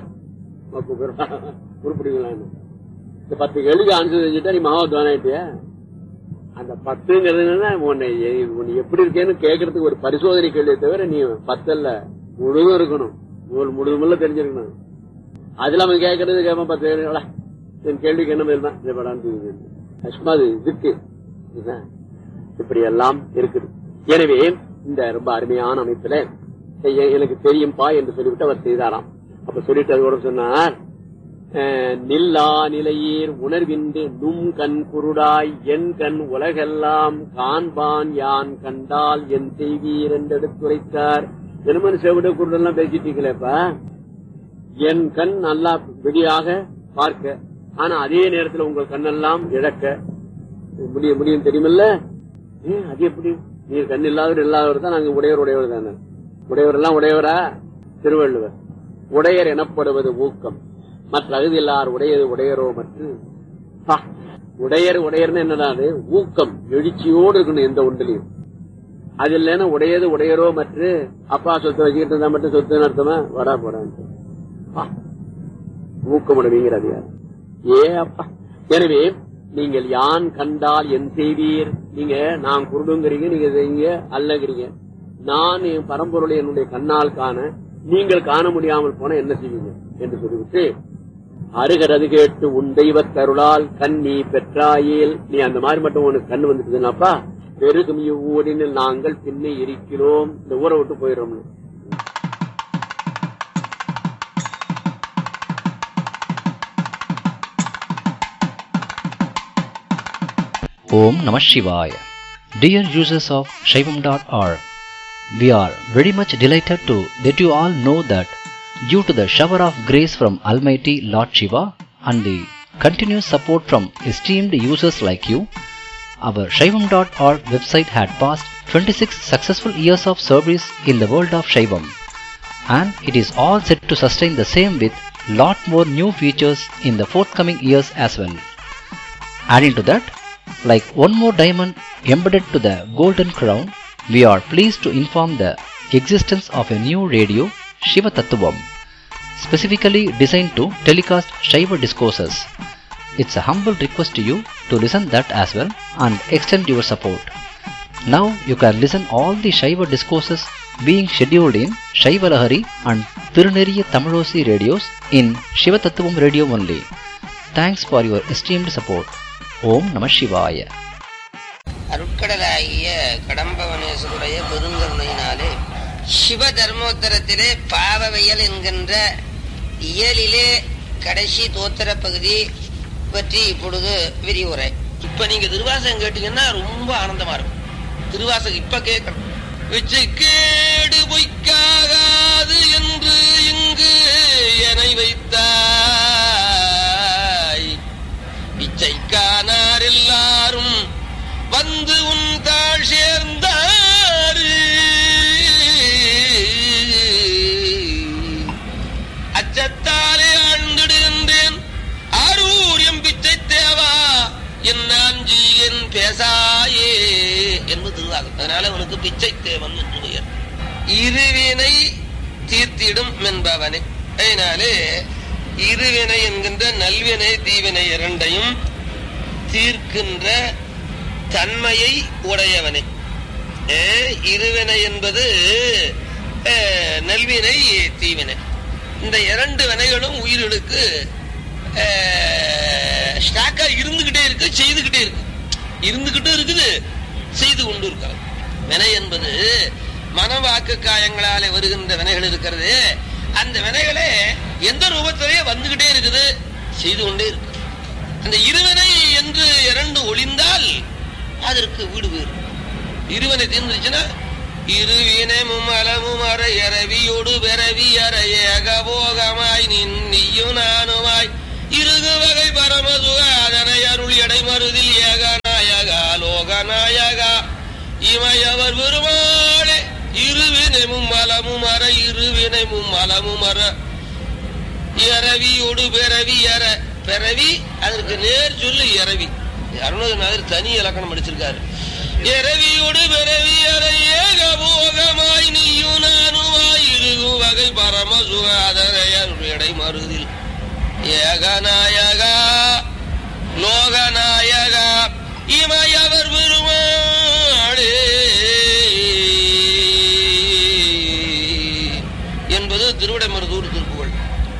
உருப்பிடுங்களான்னு இந்த பத்து கேள்விக்கு ஆன்சர் செஞ்சுட்டா நீ மகாத்வான் ஆயிட்டியா அந்த பத்துங்கிறது என்னன்னா உன்னை எ- உன்னை எப்படி இருக்கேன்னு கேட்கறதுக்கு ஒரு பரிசோதனை கேள்வியை தவிர நீ பத்தல்ல முழுதும் இருக்கணும் முழு- முழுதுமுள்ள தெரிஞ்சிருக்கணும் அதுல அவன் கேட்கறது கேட்பான் பத்து கேள்விகளா என் கேள்விக்கு என்ன பதில் தான் இந்த படம் கஷ்டமா அது இருக்கு இதுதான். இப்படி எல்லாம் இருக்குது எனவே இந்த ரொம்ப அருமையான அமைப்புல செய்ய எனக்கு தெரியும்பா என்று சொல்லிவிட்டு அவர் செய்தாராம் அப்ப சொல்லிட்டு அதோட சொன்னார் அஹ், நில்லா நிலையீர் உணர்வின்றி நும் கண் குருடாய் என் கண் உலகெல்லாம் காண்பான் யான் கண்டால் என் செய்வீர் என்று எடுத்துரைத்தார் என்னமன் செவிட குருடெல்லாம் பேசிட்டீங்களேப்பா என் கண் நல்லா வெளியாக பார்க்க ஆனா அதே நேரத்தில் உங்கள் கண்ணெல்லாம் இழக்க முடிய முடியும் தெரியுமில்ல ஏன் அது எப்படி நீர் கண் இல்லாதவர் இல்லாதவர் தான் நாங்க உடையவர் உடையவர் தானே உடையவர் எல்லாம் உடையவரா திருவள்ளுவர் உடையர் எனப்படுவது ஊக்கம் மற்ற அகுதி இல்லார் உடையது உடையரோ மற்ற பா, உடையர் உடையர்னு என்னடா அது ஊக்கம் எழுச்சியோடு இருக்கணும் எந்த ஒன்றிலையும் அது இல்லைன்னா உடையது உடையரோ மற்ற அப்பா சொத்தை வச்சுக்கிட்டு இருந்தா மட்டும் சொத்துன்னு அர்த்தமா வரா போறான்ட்டு பா, ஊக்கமுடைவிங்கிற அதிகாரம் ஏ அப்பா எனவே நீங்கள் யான் கண்டால் என் செய்வீர் நீங்க நான் குருடுங்கிறீங்க நீங்க செய்யுங்க அல்லங்கிறீங்க நான் என் பரம்பொருளை என்னுடைய கண்ணால் காண நீங்கள் காண முடியாமல் போன என்ன செய்வீங்க என்று சொல்லிவிட்டு அருகரது கேட்டு உன் தெய்வத் தருளால் கண் நீ பெற்றாயேல் நீ அந்த மாதிரி மட்டும் உனக்கு கண் வந்துட்டுதுனாப்பா பெருகும் இவ்வூரினில் நாங்கள் பின்னே இருக்கிறோம் இந்த ஊரை விட்டு போயிடுறோம்னு Om Namah Shivaya. Dear users of Shaivam.org, we are very much delighted to let you all know that due to the shower of grace from Almighty Lord Shiva and the continuous support from esteemed users like you, our Shaivam.org website had passed 26 successful years of service in the world of Shaivam and it is all set to sustain the same with lot more new features in the forthcoming years as well. Adding to that, like one more diamond embedded to the golden crown, we are pleased to inform the existence of a new radio, Shiva Tattvam, specifically designed to telecast Shiva discourses. It's a humble request to you to listen that as well and extend your support. Now you can listen all the Shaiva discourses being scheduled in Shaiva Lahari and Tiruneriya Tamilosi radios in Shiva Tattvam radio only. Thanks for your esteemed support. ஓம் நம சிவாய அருட்கடலாகிய கடம்பவனேஸ்வருடைய பெருங்கருணையினாலே சிவ தர்மோத்தரத்திலே பாவவியல் என்கின்ற இயலிலே கடைசி தோத்திர பகுதி பற்றி இப்பொழுது விரிவுரை இப்ப நீங்க திருவாசகம் கேட்டீங்கன்னா ரொம்ப ஆனந்தமா இருக்கும் திருவாசகம் இப்ப கேட்கணும் விச்சை கேடு பொய்க்காகாது என்று இங்கு எனை வைத்தாய் பிச்சைக்கானார் எல்லாரும் வந்து உன் தாழ் சேர்ந்தாரு அச்சத்தாலே ஆழ்ந்திடுகின்றேன் ஆரூர் எம் பிச்சை தேவா என் நாஞ்சி என் பேசாயே என்பது திருவாகம் அதனால உனக்கு பிச்சை தேவன் என்று பெயர் இருவினை தீர்த்திடும் என்பவனே அதனாலே இருவினை என்கின்ற நல்வினை தீவினை இரண்டையும் தீர்க்கின்ற தன்மையை உடையவனே ஏ, இருவினை என்பது ஏ, நல்வினை தீவினை இந்த இரண்டு வினைகளும் உயிர்களுக்கு ஸ்டாக்கா இருந்துகிட்டே இருக்கு செய்துகிட்டே இருக்கு இருந்துகிட்டும் இருக்குது செய்து கொண்டு இருக்கிறது வினை என்பது மனவாக்கு காயங்களாலே வருகின்ற வினைகள் இருக்கிறது அந்த வினைகளே எந்த ரூபத்திலேயே வந்துகிட்டே இருக்குது செய்து கொண்டே இருக்கு அந்த இருவினை என்று இரண்டு ஒளிந்தால் அதற்கு வீடு வேறு இருவனை தீர்ந்துருச்சுன்னா இருவினமும் அலமும் அறையறவியோடு பிறவி அறைய அகபோகமாய் நின் நீயும் நானுமாய் இருகு வகை பரமசுகாதனை அருள் எடை மருதில் ஏகநாயகா லோகநாயகா இமையவர் பெருமாளே இருவினைமும் மலமும் அற இருவினைமும் மலமும் அற இரவியோடு பிறவி எற பிறவி அதற்கு நேர் சொல்லு இரவி அருணகிரிநாதர் தனி இலக்கணம் படிச்சிருக்காரு இரவியோடு பிறவி அற ஏகபோகமாய் நீயும் நானுமாய் இருக்கும் வகை பரம சுகாதரையடை மருதில் ஏகநாயகா லோகநாயகா இமையவர் பெருமாளே என்பது திருவிடைமருதூர் திருப்புகழ்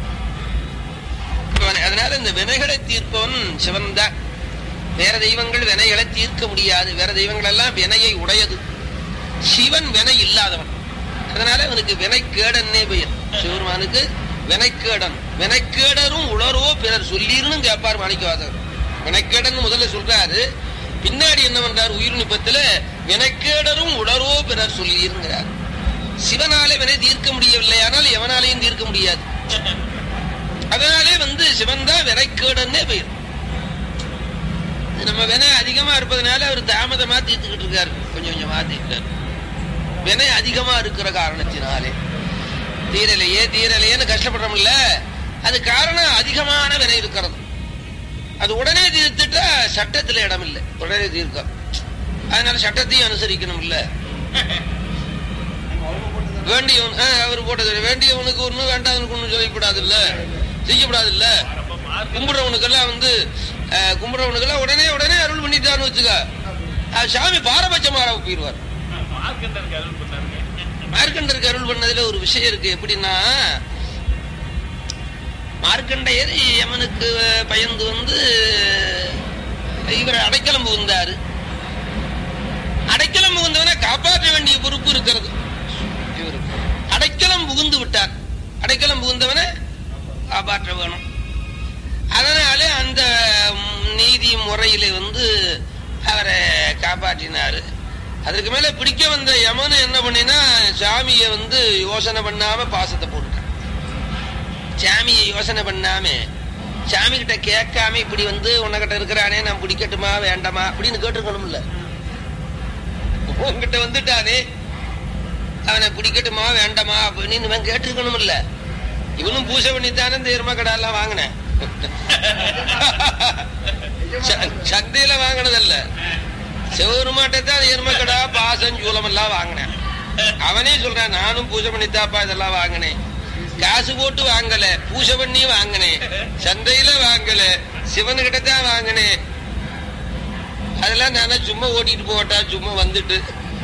அதனால இந்த வினைகளை தீர்ப்பவன் சிவன் தான் வேற தெய்வங்கள் வினைகளை தீர்க்க முடியாது வேற தெய்வங்கள் எல்லாம் வினையை உடையது சிவன் வினை இல்லாதவன் அதனால அவனுக்கு வினைக்கேடன்னே பெயர் சிவருமானுக்கு வினைக்கேடன் வினைக்கேடரும் உளரோ பிறர் சொல்லீர்னு கேட்பார் மாணிக்கவாசகர் வினைக்கேடன் முதல்ல சொல்றாரு பின்னாடி என்ன பண்றார் உயிர் நிப்பத்துல வினைக்கேடரும் உளரோ பிறர் சொல்லீருங்கிறார் சிவனாலே வினை தீர்க்க முடியவில்லை ஆனால் எவனாலையும் தீர்க்க முடியாது அதனாலே வந்து சிவன் தான் வினைக்கேடன்னே பெயர் நம்ம வினை அதிகமா இருப்பதனால அவர் தாமதமா தீர்த்துக்கிட்டு இருக்காரு கொஞ்சம் கொஞ்சமா தீர்க்காரு வினை அதிகமா இருக்கிற காரணத்தினாலே தீரலையே தீரலையேன்னு கஷ்டப்படுறோம்ல அது காரணம் அதிகமான வினை இருக்கிறது அது உடனே தீர்த்துட்டா சட்டத்துல இடம் இல்லை உடனே தீர்க்கம் அதனால சட்டத்தையும் அனுசரிக்கணும் இல்ல வேண்டியவன் ஆ, அவர் போட்டது வேண்டியவனுக்கு ஒண்ணு வேண்டாதவனுக்கு ஒண்ணு சொல்லக்கூடாது இல்ல செய்யக்கூடாது இல்ல கும்பிடுறவனுக்கெல்லாம் வந்து அஹ், கும்பிடுறவனுக்கெல்லாம் உடனே உடனே அருள் பண்ணிட்டான்னு வச்சுக்க அஹ், சாமி பாரபட்சமாக போயிடுவார் மார்க்கண்டருக்கு அருள் பண்ணதுல ஒரு விஷயம் இருக்கு எப்படின்னா மார்க்கண்டையர் யமனுக்கு பயந்து வந்து இவர் அடைக்கலம் புகுந்தாரு அடைக்கலம் புகுந்தவனை காப்பாற்ற வேண்டிய பொறுப்பு இருக்கிறது இவருக்கு அடைக்கலம் புகுந்து விட்டார் அடைக்கலம் புகுந்தவனை காப்பாற்ற வேணும் அதனாலே அந்த ம், நீதி முறையில வந்து அவரை காப்பாற்றினாரு அதற்கு மேல பிடிக்க வந்த யமன் என்ன பண்ணினா சாமியை வந்து யோசனை பண்ணாம பாசத்தை போட்டுட்டான் சாமியை யோசனை பண்ணாம சாமி கிட்ட கேட்காம இப்படி வந்து உன்னகிட்ட இருக்கிறானே நான் பிடிக்கட்டுமா வேண்டாமா அப்படின்னு கேட்டுருக்கணும்ல உன்கிட்ட வந்துட்டானே அவனை பிடிக்கட்டுமா வேண்டாமா அப்படின்னு இவன் கேட்டிருக்கணும் இல்ல இவனும் பூஜை பண்ணித்தானே இந்த எருமக்கடா எல்லாம் வாங்கினேன் ச- சந்தையில வாங்கினதல்ல சிவபெருமாட்டை தான் எருமக்கடா பாசம் சூலம் எல்லாம் வாங்கினேன் அவனே சொல்றான் நானும் பூஜை பண்ணித்தாப்பா இதெல்லாம் வாங்கினேன் காசு போட்டு வாங்கல பூஜை பண்ணி வாங்கினேன் சந்தையில வாங்கல சிவனுக்கிட்ட தான் வாங்கினேன் அதெல்லாம் நானே சும்மா ஓட்டிட்டு போட்டா சும்மா வந்துட்டு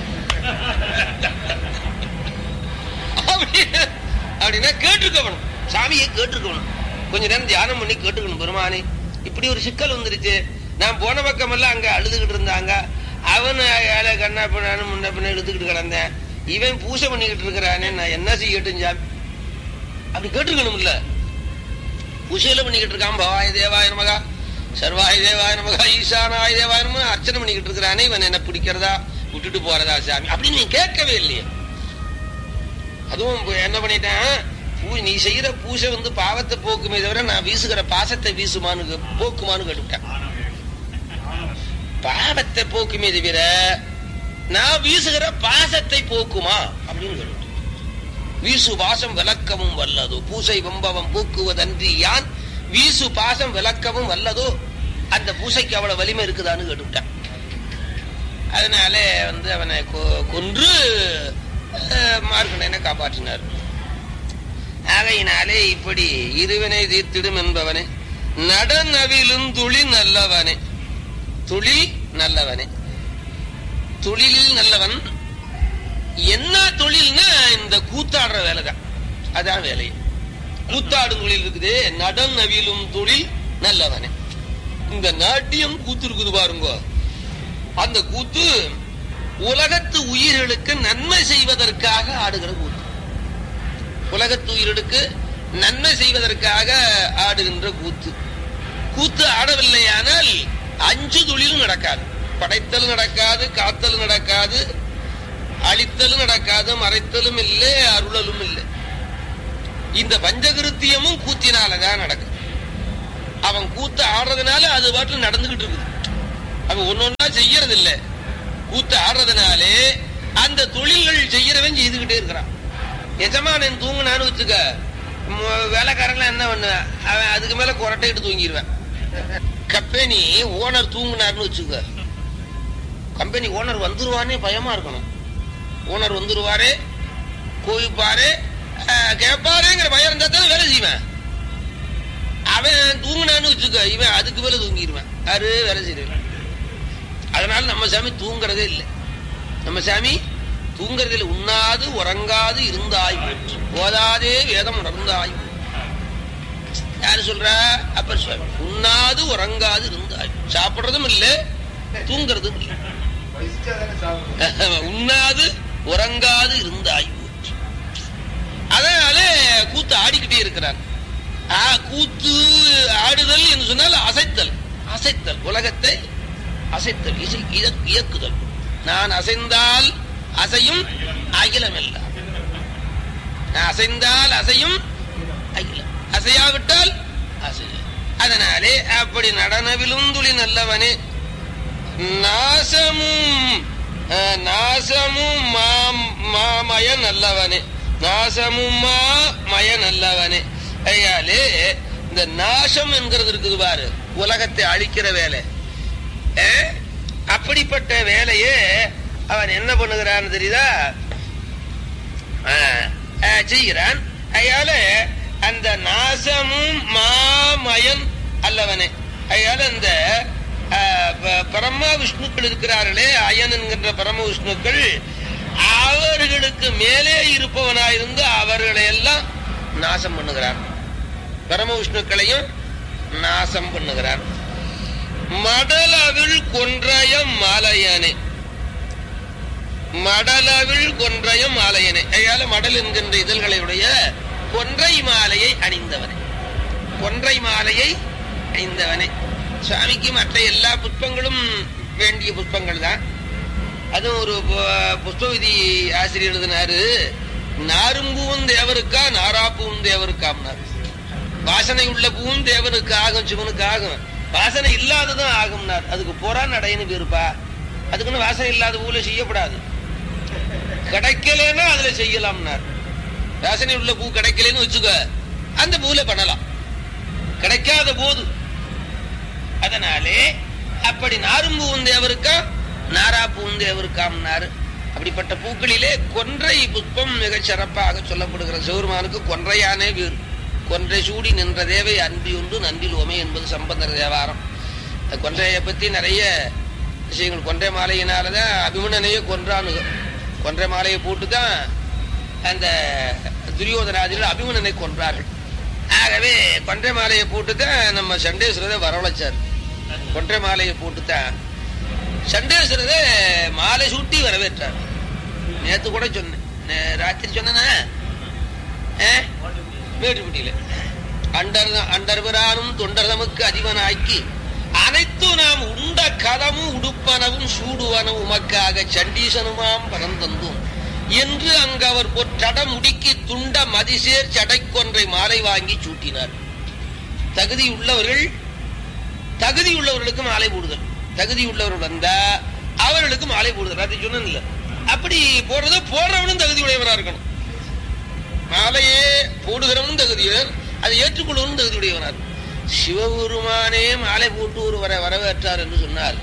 அப்படி- அப்படின்னா கேட்டுக்கணும் சாமியை கேட்டுக்கணும் கொஞ்ச நேரம் தியானம் பண்ணி கேட்டுக்கணும் பெருமானே இப்படி ஒரு சிக்கல் வந்துருச்சு நான் போன பக்கம் எல்லாம் அங்க அழுதுகிட்டு இருந்தாங்க அவன் ஏழை கண்ணா பண்ணானு முன்ன பின்ன எடுத்துக்கிட்டு கிடந்தேன் இவன் பூசை பண்ணிக்கிட்டு இருக்கிறானே நான் என்ன செய்யட்டும் சாமி அப்படி கேட்டுக்கணும் இல்ல பூசையில பண்ணிக்கிட்டு இருக்கான் பவாய தேவாய நமகா சர்வாய தேவாய நமகா ஈசானாய தேவாய நமகா அர்ச்சனை பண்ணிக்கிட்டு இருக்கிறானே இவன் என்ன பிடிக்கிறதா விட்டுட்டு போறதா சாமி அப்படின்னு நீ கேட்கவே இல்லையே அதுவும் இப்ப என்ன பண்ணிட்டேன் பூ- நீ செய்யற பூஜை வந்து பாவத்தை போக்குமே தவிர நான் வீசுகிற பாசத்தை வீசுமான்னு கே- போக்குமான்னு கேட்டுவிட்டேன் பாவத்தை போக்குமே தவிர நான் வீசுகிற பாசத்தை போக்குமா அப்படின்னு கேட்டுவிட்டேன் வீசு பாசம் விளக்கமும் வல்லதோ பூசை வம்பவம் போக்குவதன்றி யான் வீசு பாசம் விளக்கமும் வல்லதோ அந்த பூசைக்கு அவ்வளவு வலிமை இருக்குதான்னு கேட்டுவிட்டேன் அதனால வந்து அவனை கொ- கொன்று அஹ், மார்க்கண்டனை காப்பாற்றினார் ஆகையினாலே இப்படி இருவினை தீர்த்திடும் என்பவனே நடனவிலும் துளி நல்லவனே துளி நல்லவனே தொழிலில் நல்லவன் என்ன தொழில்னா இந்த கூத்தாடுற வேலை தான் அதான் வேலை கூத்தாடும் தொழில் இருக்குது நடன் நவிலும் தொழில் நல்லவனே இந்த நாட்டியம் கூத்து இருக்குது பாருங்க அந்த கூத்து உலகத்து உயிர்களுக்கு நன்மை செய்வதற்காக ஆடுகிற கூத்து உலகத்து உயிர்களுக்கு நன்மை செய்வதற்காக ஆடுகின்ற கூத்து கூத்து ஆடவில்லையானால் அஞ்சு தொழிலும் நடக்காது படைத்தல் நடக்காது காத்தல் நடக்காது அழித்தலும் நடக்காது மறைத்தலும் இல்லை அருளலும் இல்லை இந்த பஞ்சகிருத்தியமும் கூத்தினாலதான் நடக்கும் அவன் கூத்து ஆடுறதுனால அது பாட்டுல நடந்துகிட்டு இருக்குது அவன் ஒன்னொன்னா செய்யறது இல்ல கூத்து ஆடுறதுனாலே அந்த தொழில்கள் செய்யறவன் செய்துகிட்டே இருக்கிறான் எஜமானன் தூங்குனான்னு வச்சுக்க ம- வேலைக்காரன்லாம் என்ன பண்ணுவேன் அவன் அதுக்கு மேல குரட்டையிட்டு தூங்கிடுவேன் கம்பெனி ஓனர் தூங்குனாருன்னு வச்சுக்க கம்பெனி ஓனர் வந்துருவானே பயமா இருக்கணும் ஓனர் வந்துருவாரு கோவிப்பாரு அஹ், கேட்பாருங்கிற பயம் இருந்தா தான் வேலை செய்வேன் அவன் தூங்குனான்னு வச்சுக்க இவன் அதுக்கு மேல தூங்கிடுவேன் யாரு வேலை செய்வேன் அதனால நம்ம சாமி தூங்குறதே இல்லை நம்ம சாமி தூங்குறதே இல்லை உண்ணாது உறங்காது இருந்தாய் போற்று. ஓதாதே வேதம் உணர்ந்தாய் போற்று. யாரு சொல்றா அப்பர் சுவாமி உண்ணாது உறங்காது இருந்தாய் சாப்பிடுறதும் இல்லை தூங்குறதும் இல்லை உண்ணாது உறங்காது இருந்தாய் போற்று. அதனால கூத்து ஆடிக்கிட்டே இருக்கிறார் ஆ, கூத்து ஆடுதல் என்று சொன்னால் அசைத்தல் அசைத்தல் உலகத்தை அசைத்தல் இசை இயக்- இயக்குதல் நான் அசைந்தால் அசையும் அகிலம் எல்லாம் நான் அசைந்தால் அசையும் அகிலம் அசையாவிட்டால் அசையும் அதனாலே அப்படி நடனவிலும் துளி நல்லவனே நாசமும் அஹ், நாசமும் மா- மாமய நல்லவனே நாசமும் மா மய நல்லவனே ஐயாலே இந்த நாசம் என்கிறது இருக்குது பாரு உலகத்தை அழிக்கிற வேலை அஹ், அப்படிப்பட்ட வேலையே அவன் என்ன பண்ணுகிறான்னு தெரியுதா அஹ், அஹ், செய்கிறான் அயால அந்த நாசமும் மாமயன் அல்லவனே அயால அந்த அஹ், ப- பரம விஷ்ணுக்கள் இருக்கிறார்களே அயன் என்கின்ற பரம விஷ்ணுக்கள் அவர்களுக்கு மேலே இருப்பவனாயிருந்து அவர்களை எல்லாம் நாசம் பண்ணுகிறார் பரம விஷ்ணுக்களையும் நாசம் பண்ணுகிறார் மடலவில் கொன்றையம் மாலையானே மடலவில் கொன்றையம் மாலையனே ஐயால மடல் என்கின்ற இதழ்களுடைய கொன்றை மாலையை அணிந்தவனே கொன்றை மாலையை அணிந்தவனே சுவாமிக்கு மற்ற எல்லா புஷ்பங்களும் வேண்டிய புஷ்பங்கள் தான் அதுவும் ஒரு பு- புஷ்ப விதி ஆசிரியர் எழுதினாரு நாரும்பூவும் தேவருக்கா நாராப்பூவும் தேவருக்காம்னாரு வாசனை உள்ள பூவும் தேவனுக்கு ஆகும் சிவனுக்கு ஆகும் வாசனை இல்லாததும் ஆகும்னார் அதுக்கு பொறா நடைன்னு பேருப்பா அதுக்குன்னு வாசனை இல்லாத பூல செய்யப்படாது கிடைக்கலன்னா அதுல செய்யலாம்னார் வாசனை உள்ள பூ கிடைக்கலன்னு வச்சுக்க அந்த பூல பண்ணலாம் கிடைக்காத போது அதனாலே அப்படி நாரும் பூவும் தேவருக்கா நாரா பூவும் தேவருக்காம்னாரு அப்படிப்பட்ட பூக்களிலே கொன்றை புஷ்பம் மிகச் சிறப்பாக சொல்லப்படுகிற சிவருமானுக்கு கொன்றையானே வேறு கொன்றை சூடி நின்ற தேவை அன்பியுண்டு நன்றில் ஓமை என்பது சம்பந்தர் தேவாரம் அந்த கொன்றையை பத்தி நிறைய விஷயங்கள் கொன்றை மாலையினாலதான் அபிமனனையே கொன்றானுங்க கொன்றை மாலையை போட்டு தான் அந்த துரியோதனாதிகள் அபிமனனை கொன்றார்கள் ஆகவே கொன்றை மாலையை போட்டு தான் நம்ம சண்டேஸ்வரரை வரவழைச்சார் கொன்றை மாலையை போட்டு தான் சண்டேஸ்வரரை மாலை சூட்டி வரவேற்றார் நேத்து கூட சொன்னேன் நே- ராத்திரி சொன்னேனா ஆ? மேட்டுப்பட்டியில அண்டர் அண்டர்பிரானும் தொண்டர் தமக்கு அதிபனாக்கி அனைத்து நாம் உண்ட கதமும் உடுப்பனவும் சூடுவனவும் உமக்காக சண்டீசனுமாம் பரந்தந்தும் என்று அங்கு அவர் பொற்றட முடுக்கி துண்ட மதிசேர் சடைக்கொன்றை மாலை வாங்கி சூட்டினார் தகுதி உள்ளவர்கள் தகுதி உள்ளவர்களுக்கு மாலை போடுதல் தகுதி உள்ளவர்கள் வந்தா அவர்களுக்கு மாலை போடுதல் அது சொன்னேன் இல்ல அப்படி போடுறது போடுறவனும் தகுதி உடையவனா இருக்கணும் மாலையே போடுகிறவனும் தகுதியவர் அதை ஏற்றுக்கொள்வனும் தகுதி உடையவனார் சிவபெருமானே மாலை போட்டு ஒரு வர வரவேற்றார் என்று சொன்னார்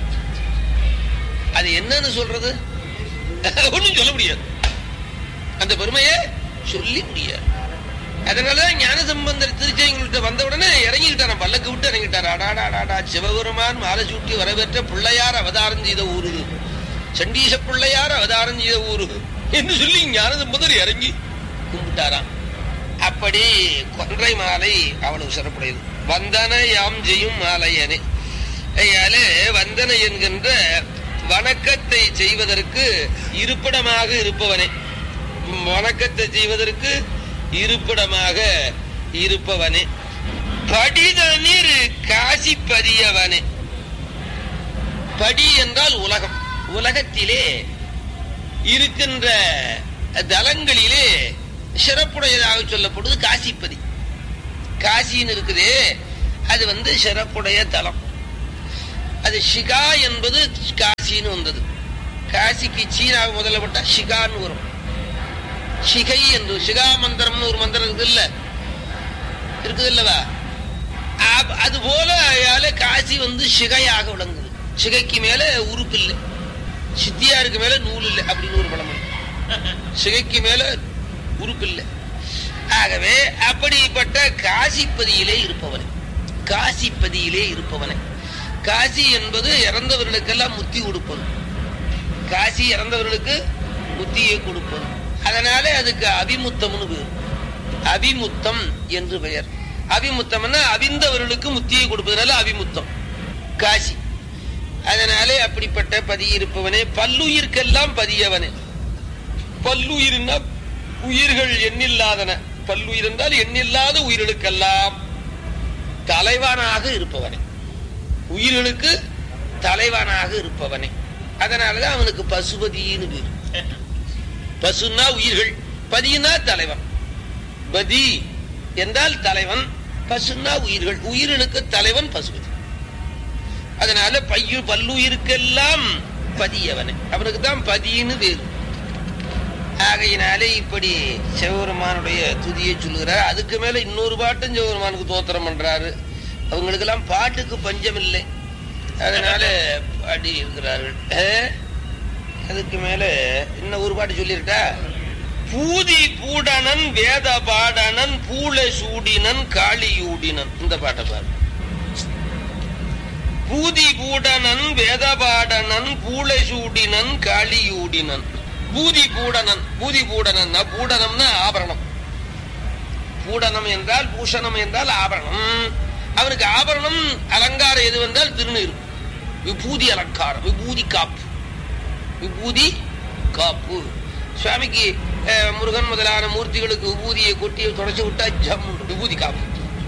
அது என்னன்னு சொல்றது ஒண்ணும் சொல்ல முடியாது அந்த பெருமையை சொல்லி முடியாது அதனாலதான் ஞான சம்பந்தர் திருச்செங்கல்கிட்ட வந்த உடனே இறங்கிக்கிட்டாராம் பல்லக்கு விட்டு இறங்கிட்டார் அடாடாடாடா சிவபெருமான் மாலை சூட்டி வரவேற்ற பிள்ளையார் அவதாரம் செய்த ஊரு இது. சண்டீச பிள்ளையார் அவதாரம் செய்த ஊரு என்று சொல்லி ஞான சம்பந்தர் இறங்கி கும்பிட்டாராம் அப்படி கொன்றை மாலை அவ்வளவு சிறப்புடையது வந்தன யாம் செய்யும் மாலையனே ஐயாலே வந்தனை என்கின்ற வணக்கத்தை செய்வதற்கு இருப்பிடமாக இருப்பவனே வணக்கத்தை செய்வதற்கு இருப்பிடமாக இருப்பவனே படிதனிர் காசி பதியவனே படி என்றால் உலகம் உலகத்திலே இருக்கின்ற தலங்களிலே சிறப்புடையதாக சொல்லப்படுவது காசிப்பதி காசின்னு இருக்குதே அது வந்து சிறப்புடைய தலம் அது ஷிகா என்பது காசின்னு வந்தது காசிக்கு சீனாவை முதல்ல போட்டா ஷிகான்னு வரும் ஷிகை என்று ஷிகா மந்திரம்னு ஒரு மந்திரம் இருக்குது இல்ல இருக்குது இல்லவா அப்- அது போல அயால காசி வந்து சிகையாக விளங்குது சிகைக்கு மேல உறுப்பு இல்லை சித்தியாருக்கு மேல நூல் இல்லை அப்படின்னு ஒரு பழமொழி சிகைக்கு மேல உறுப்பு இல்லை ஆகவே அப்படிப்பட்ட காசிப்பதியிலே இருப்பவனே காசிப்பதியிலே இருப்பவனே காசி என்பது இறந்தவர்களுக்கெல்லாம் முத்தி கொடுப்பது காசி இறந்தவர்களுக்கு முத்தியை கொடுப்பது அதனாலே அதுக்கு அபிமுத்தம்னு பேர் அபிமுத்தம் என்று பெயர் அபிமுத்தம்னா அவிந்தவர்களுக்கு முத்தியை கொடுப்பதனால அபிமுத்தம் காசி அதனாலே அப்படிப்பட்ட பதி இருப்பவனே பல்லுயிர்க்கெல்லாம் பதியவனே பல்லுயிர்னா உயிர்கள் எண்ணில்லாதன பல்லுயிர் என்றால் எண்ணில்லாத உயிர்களுக்கெல்லாம் தலைவனாக இருப்பவனே உயிர்களுக்கு தலைவனாக இருப்பவனே அதனாலதான் அவனுக்கு பசுபதினு பேர் பசுன்னா உயிர்கள் பதினா தலைவன் பதி என்றால் தலைவன் பசுன்னா உயிர்கள் உயிர்களுக்கு தலைவன் பசுபதி அதனால பையு பல்லுயிருக்கெல்லாம் பதியவனே அவனுக்கு தான் பதின்னு பேரு ஆகையினாலே இப்படி சிவபெருமானுடைய துதியை சொல்லுகிறார் அதுக்கு மேல இன்னொரு பாட்டும் சிவபெருமானுக்கு தோத்திரம் பண்றாரு அவங்களுக்கெல்லாம் பாட்டுக்கு பஞ்சம் இல்லை அதனால பாடி இருக்கிறார்கள் ஆ? அதுக்கு மேல இன்னும் ஒரு பாட்டு சொல்லிருட்டா பூதி பூடனன் வேத பாடனன் பூள சூடினன் காளியூடினன் இந்த பாட்டை பாரு பூதி பூடனன் வேத பாடனன் பூள சூடினன் காளியூடினன் பூதி பூடனன் பூதி பூடனன் பூடனம்னா ஆபரணம் பூடனம் என்றால் பூஷணம் என்றால் ஆபரணம் அவனுக்கு ஆபரணம் அலங்காரம் எது வந்தால் திருநீர் விபூதி அலங்காரம் விபூதி காப்பு விபூதி காப்பு சுவாமிக்கு அஹ், முருகன் முதலான மூர்த்திகளுக்கு விபூதியை கொட்டி தொடச்சு விட்டா ஜம் விபூதி காப்பு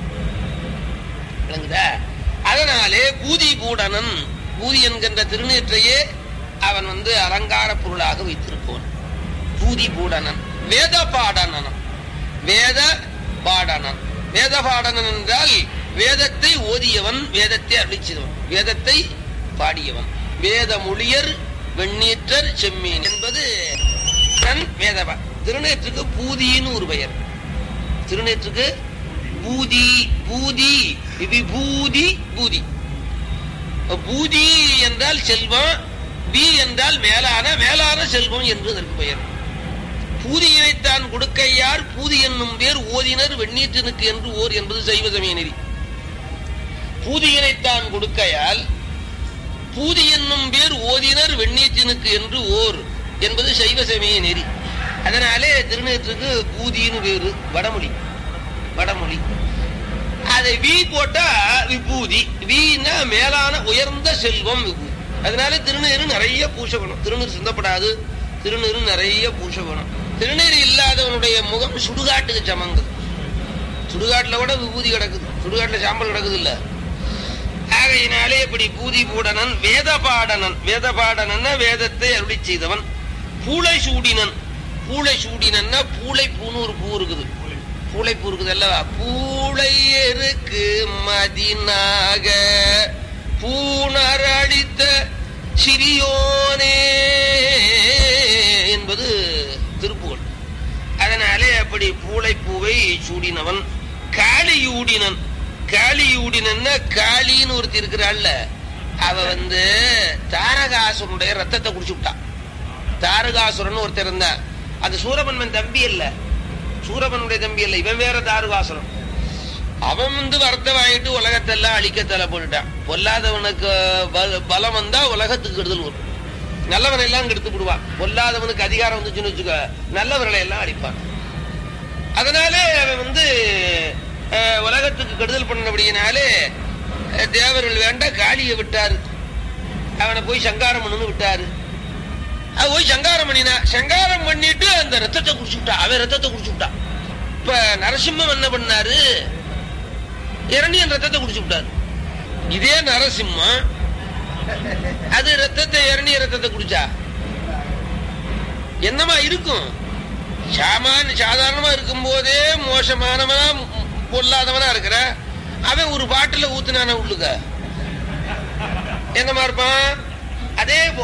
விளங்குதா அதனாலே பூதி பூடனன் பூதி என்கின்ற திருநீற்றையே அவன் வந்து அலங்கார பொருளாக வைத்திருப்பவன் பூதி பூடனன் வேத பாடனன் வேத பாடனன் வேத பாடனன் என்றால் வேதத்தை ஓதியவன் வேதத்தை அருளிச்சவன் வேதத்தை பாடியவன் வேத மொழியர் வெண்ணீற்றர் செம்மீன் என்பது தன் வேதவா திருநேற்றுக்கு பூதின்னு ஒரு பெயர் திருநேற்றுக்கு பூதி பூதி விபூதி பூதி பூதி என்றால் செல்வம் பி என்றால் மேலான மேலான செல்வம் என்று அதற்கு பெயர் பூதியினைத்தான் கொடுக்கையார் பூதி என்னும் பேர் ஓதினர் வெண்ணீற்றனுக்கு என்று ஓர் என்பது சைவ சமய நெறி பூதியினைத்தான் கொடுக்கையால் பூதி என்னும் பேர் ஓதினர் வெண்ணீற்றனுக்கு என்று ஓர் என்பது சைவ சமய நெறி அதனாலே திருநேற்றுக்கு பூதின்னு பேரு வடமொழி வடமொழி அதை வி போட்டா விபூதி வீன்னா மேலான உயர்ந்த செல்வம் விபூதி அதனால திருநீரு நிறைய பூசகணும் திருநீர் சிந்தப்படாது திருநீரு நிறைய பூசகணும் திருநீர் இல்லாதவனுடைய முகம் சுடுகாட்டுக்கு சமங்குது சுடுகாட்டுல கூட விபூதி கிடக்குது சுடுகாட்டுல சாம்பல் கிடக்குது இல்ல ஆகையினாலே இப்படி பூதி பூடனன் வேத பாடனன் வேத பாடனன் வேதத்தை அருளி செய்தவன் பூளை சூடினன் பூளை சூடினன்னா பூளை பூன்னு ஒரு பூ இருக்குது பூளை பூ இருக்குது அல்லவா பூளை இருக்கு மதினாக பூணர் அடித்த சிறியோனே என்பது திருப்புகழ் அதனாலே அப்படி பூளை பூவை சூடினவன் காளியூடினன் காளியூடினன்னா காளின்னு ஒருத்தி இருக்கிறாள்ல அவ வந்து தாரகாசுரனுடைய ரத்தத்தை குடிச்சு விட்டான் தாரகாசுரன் ஒருத்தர் இருந்தா அது சூரபன்மன் தம்பி இல்ல சூரபனுடைய தம்பி இல்ல இவன் வேற தாரகாசுரன் அவன் வந்து வரத்தை வாங்கிட்டு உலகத்தெல்லாம் அழிக்க தலை போட்டுட்டான் பொல்லாதவனுக்கு பல- பலம் வந்தா உலகத்துக்கு கெடுதல் வரும் நல்லவனை எல்லாம் கெடுத்து விடுவான் பொல்லாதவனுக்கு அதிகாரம் வந்துச்சுன்னு வச்சுக்க நல்லவர்களை எல்லாம் அழிப்பான் அதனாலே அவன் வந்து அஹ், உலகத்துக்கு கெடுதல் பண்ணபடியினாலே அஹ், தேவர்கள் வேண்ட காளியை விட்டாரு அவனை போய் சங்காரம் பண்ணுன்னு விட்டாரு அவ போய் சங்காரம் பண்ணினா சங்காரம் பண்ணிட்டு அந்த ரத்தத்தை குடிச்சு விட்டா அவன் ரத்தத்தை குடிச்சு விட்டா இப்ப நரசிம்மம் என்ன பண்ணாரு இரணியன் ரத்தத்தை குடிச்சு விட்டாரு இதே நரசிம்மம் அது ரத்தத்தை இரணிய ரத்தத்தை குடிச்சா என்னமா இருக்கும் சாமான் சாதாரணமா இருக்கும் போதே மோசமானவனா ம், பொல்லாதவனா இருக்கிற அவன் ஒரு பாட்டில ஊத்துனான உள்ளுக்க என்னமா இருப்பான் அதே போல